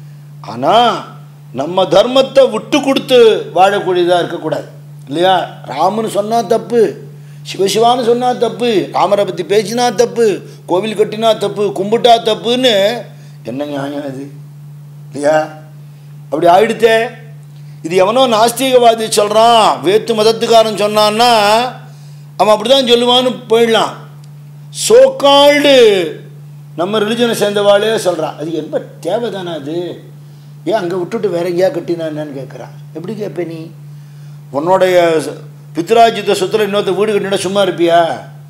A: ஆனால் நம்ம தர்மத்தை விட்டு கொடுத்து வாழக்கூடியதாக இருக்கக்கூடாது இல்லையா ராமன்னு சொன்னால் தப்பு சிவசிவான்னு சொன்னால் தப்பு ராமரை பற்றி பேசினா தப்பு கோவில் கட்டினா தப்பு கும்பிட்டா தப்புன்னு என்ன நியாயம் அது இல்லையா அப்படி ஆயிடுத்தே இது எவனோ நாஸ்திகவாதி சொல்கிறான் வேத்து மதத்துக்காரன் சொன்னான்னா அவன் அப்படி தான் சொல்லுவான்னு போயிடலாம் சோக்கால்டு நம்ம ரிலிஜனை சேர்ந்தவாளே சொல்கிறான் அது என்ன தேவை தானே அது ஏன் அங்கே விட்டுட்டு வேற எங்கேயா கட்டினா என்னன்னு கேட்குறான் எப்படி கேட்ப நீ உன்னுடைய பித்ராஜித்த சொத்துல இன்னொருத்த வீடு கட்டினா சும்மா இருப்பியா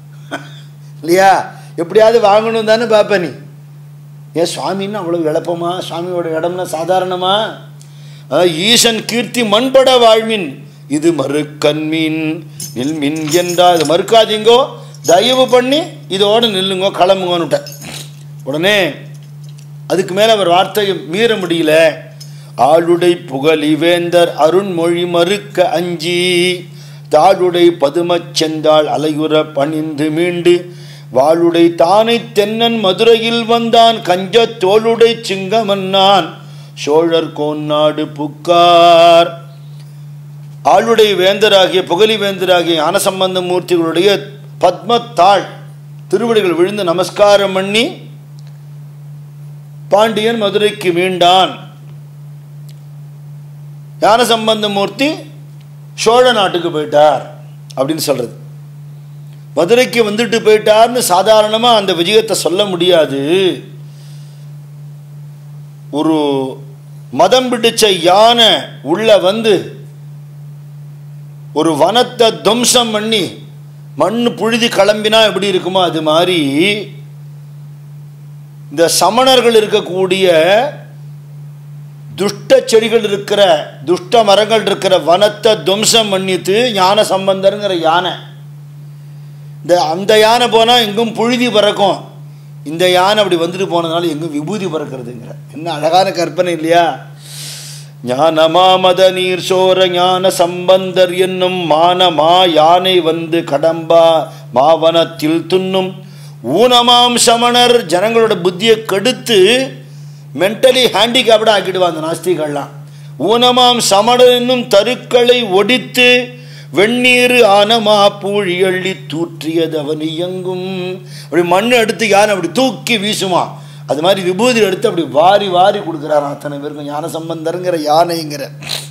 A: இல்லையா எப்படியாவது வாங்கணும் தானே பார்ப்ப நீ ஏன் சுவாமின்னு அவ்வளோ விளப்பமா சுவாமியோட இடம்னா சாதாரணமா அதாவது ஈசன் கீர்த்தி மண்பட வாழ்மின் இது மறுக்கண்மீன் நில்மின் என்றா இது மறுக்காதீங்கோ தயவு பண்ணி இதோடு நில்லுங்கோ கிளம்புங்கன்னுட்டேன் உடனே அதுக்கு மேலே அவர் வார்த்தையை மீற முடியல ஆளுடை புகழி வேந்தர் அருண்மொழி மறுக்க அஞ்சி தாளுடை பதுமச் செந்தாள் அலையுற பணிந்து மீண்டு வாளுடை தானை தென்னன் மதுரையில் வந்தான் கஞ்ச தோளுடை சிங்கமன்னான் சோழர் கோன்னாடு புக்கார் ஆளுடைய வேந்தராகிய புகழி வேந்தராகிய ஞானசம்பந்த மூர்த்திகளுடைய பத்மத்தாள் திருவடிகள் விழுந்து நமஸ்காரம் பண்ணி பாண்டியன் மதுரைக்கு மீண்டான் ஞானசம்பந்த மூர்த்தி சோழ நாட்டுக்கு போயிட்டார் அப்படின்னு சொல்கிறது மதுரைக்கு வந்துட்டு போயிட்டார்னு சாதாரணமாக அந்த விஜயத்தை சொல்ல முடியாது ஒரு மதம் பிடிச்ச யானை உள்ள வந்து ஒரு வனத்தை துவம்சம் பண்ணி மண் புழுதி கிளம்பினா எப்படி இருக்குமோ அது மாதிரி இந்த சமணர்கள் இருக்கக்கூடிய துஷ்ட செடிகள் இருக்கிற துஷ்ட மரங்கள் இருக்கிற வனத்தை துவம்சம் பண்ணிட்டு ஞான சம்பந்தருங்கிற யானை இந்த அந்த யானை போனால் எங்கும் புழுதி பறக்கும் இந்த யானை அப்படி வந்துட்டு போனதுனால எங்கும் விபூதி பறக்கிறதுங்கிற என்ன அழகான கற்பனை இல்லையா ஞானமா மத நீர் சோர ஞான சம்பந்தர் என்னும் மானமா யானை வந்து கடம்பா மாவனத்தில் துண்ணும் ஊனமாம் சமணர் ஜனங்களோட புத்தியை கெடுத்து மென்டலி ஹேண்டிகேப்டாக ஆக்கிடுவாங்க அந்த நாஸ்திகள்லாம் ஊனமாம் சமணர் என்னும் தருக்களை ஒடித்து வெந்நீர் ஆனமா பூழி அள்ளி தூற்றியது அவன் இயங்கும் அப்படி மண் எடுத்து யானை அப்படி தூக்கி வீசுமா அது மாதிரி விபூதி எடுத்து அப்படி வாரி வாரி கொடுக்குறாராம் அத்தனை பேருக்கும் ஞான சம்பந்தருங்கிற யானைங்கிற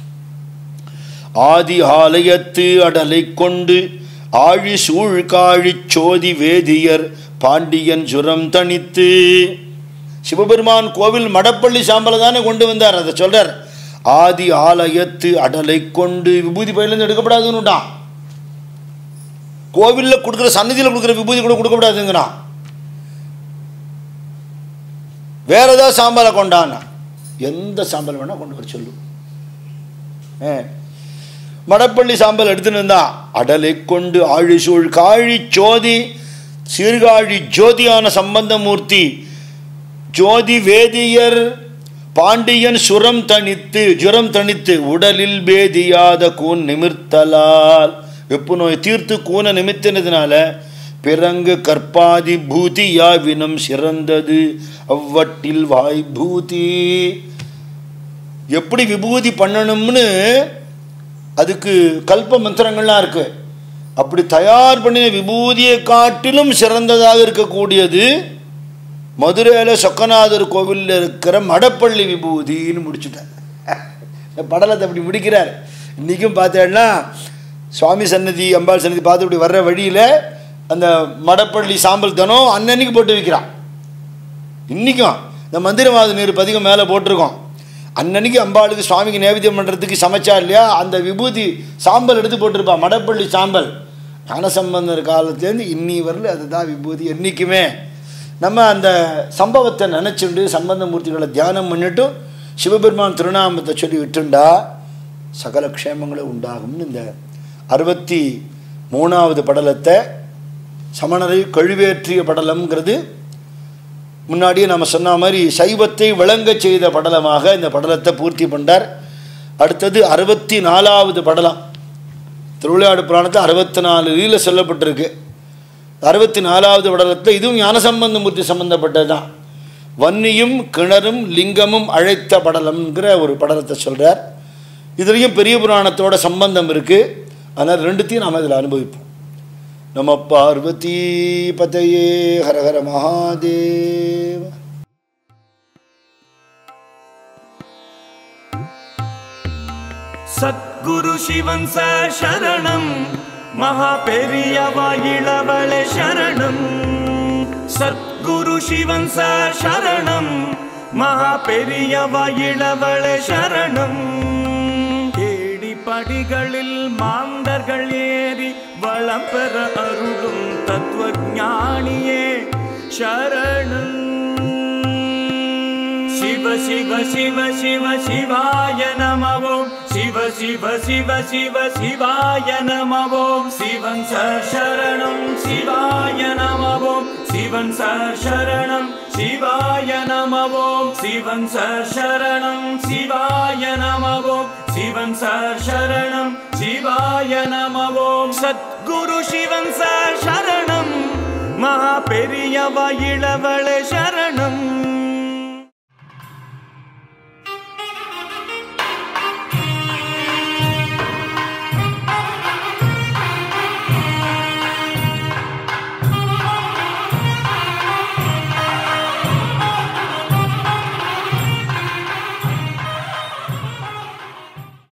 A: ஆதி ஆலயத்து அடலை கொண்டு ஆழி சூழ் காழி சோதி வேதியர் பாண்டியன் சுரம் தனித்து சிவபெருமான் கோவில் மடப்பள்ளி சாம்பலை தானே கொண்டு வந்தார் அதை சொல்றார் ஆதி ஆலயத்து அடலை கொண்டு விபூதி பயிலேருந்து எடுக்கப்படாதுன்னுட்டான் கோவிலில் கொடுக்குற சன்னதியில் கொடுக்குற விபூதி கூட கொடுக்கப்படாதுங்கிறான் வேற ஏதாவது சாம்பலை கொண்டான்னா எந்த சாம்பல் வேணால் கொண்டு வர சொல்லு ஏ மடப்பள்ளி சாம்பல் எடுத்துன்னு இருந்தா அடலை கொண்டு ஆழிசூழ் காழி சோதி சீர்காழி ஜோதியான சம்பந்தமூர்த்தி ஜோதி வேதியர் பாண்டியன் சுரம் தணித்து ஜுரம் தணித்து உடலில் பேதியாத கூன் நிமிர்த்தலால் வெப்பு நோய் தீர்த்து கூனை நிமித்தினதுனால பிறங்கு கற்பாதி பூதி யாவினம் சிறந்தது அவ்வட்டில் வாய் பூதி எப்படி விபூதி பண்ணணும்னு அதுக்கு கல்ப மந்திரங்கள்லாம் இருக்கு அப்படி தயார் பண்ணின விபூதியை காட்டிலும் சிறந்ததாக இருக்கக்கூடியது மதுரையில் சொக்கநாதர் கோவிலில் இருக்கிற மடப்பள்ளி விபூதின்னு முடிச்சுட்டார் இந்த படலத்தை அப்படி முடிக்கிறார் இன்றைக்கும் பார்த்தேன்னா சுவாமி சன்னதி அம்பாள் சன்னதி பார்த்து இப்படி வர்ற வழியில் அந்த மடப்பள்ளி சாம்பல் தினம் அன்னன்னைக்கு போட்டு வைக்கிறான் இன்றைக்கும் இந்த மந்திரவாத நீர் பதிகம் மேலே போட்டிருக்கோம் அன்னன்னைக்கு அம்பாளுக்கு சுவாமிக்கு நேவேத்தியம் பண்ணுறதுக்கு சமைச்சா இல்லையா அந்த விபூதி சாம்பல் எடுத்து போட்டிருப்பா மடப்பள்ளி சாம்பல் ஞானசம்பந்தர் காலத்துலேருந்து இன்னி வரல அதுதான் விபூதி என்றைக்குமே நம்ம அந்த சம்பவத்தை நினச்சிண்டு சம்பந்தமூர்த்திகளை தியானம் பண்ணிட்டு சிவபெருமான் திருநாமத்தை சொல்லி விட்டுண்டா சகல க்ஷேமங்களும் உண்டாகும்னு இந்த அறுபத்தி மூணாவது படலத்தை சமணரை கழுவேற்றிய படலம்ங்கிறது முன்னாடியே நம்ம சொன்ன மாதிரி சைவத்தை விளங்கச் செய்த படலமாக இந்த படலத்தை பூர்த்தி பண்ணார் அடுத்தது அறுபத்தி நாலாவது படலம் திருவிளையாடு புராணத்தை அறுபத்தி நாலு லீல சொல்லப்பட்டிருக்கு அறுபத்தி நாலாவது படலத்தில் இதுவும் ஞானசம்பந்த மூர்த்தி சம்பந்தப்பட்டது தான் வன்னியும் கிணறும் லிங்கமும் அழைத்த படலம்ங்கிற ஒரு படலத்தை சொல்கிறார் இதுலேயும் பெரிய புராணத்தோட சம்பந்தம் இருக்குது அதனால் ரெண்டுத்தையும் நாம் இதில் அனுபவிப்போம் நம பார்வதி பதையே ஹரஹர மகாதேவ
B: சத்குரு சிவன் ச சரணம் மகா பெரியவா இளவளே சரணம் சத்குரு சிவன் ச சரணம் மகா பெரியவா இளவளே சரணம் கேடி படிகளில் மாந்தர்கள் ஏறி வளம் பெற அருளும் தத்துவ ஞானியே சரணம் சிவ சிவ சிவ சிவ சிவாய நமவோம் சிவ சிவ சிவ சிவ சிவாய நமவோம் சிவன் சார் சரணம் சிவாய நமவோம் சிவன் சார் சரணம் சிவாய நமவோம் சிவன் சார் சரணம் சிவாய நமவோம் சிவன் சார் சரணம் சிவாய நமவோம் சத்குரு சிவன் சார் சரணம் மகா பெரியவ இளவள சரணம்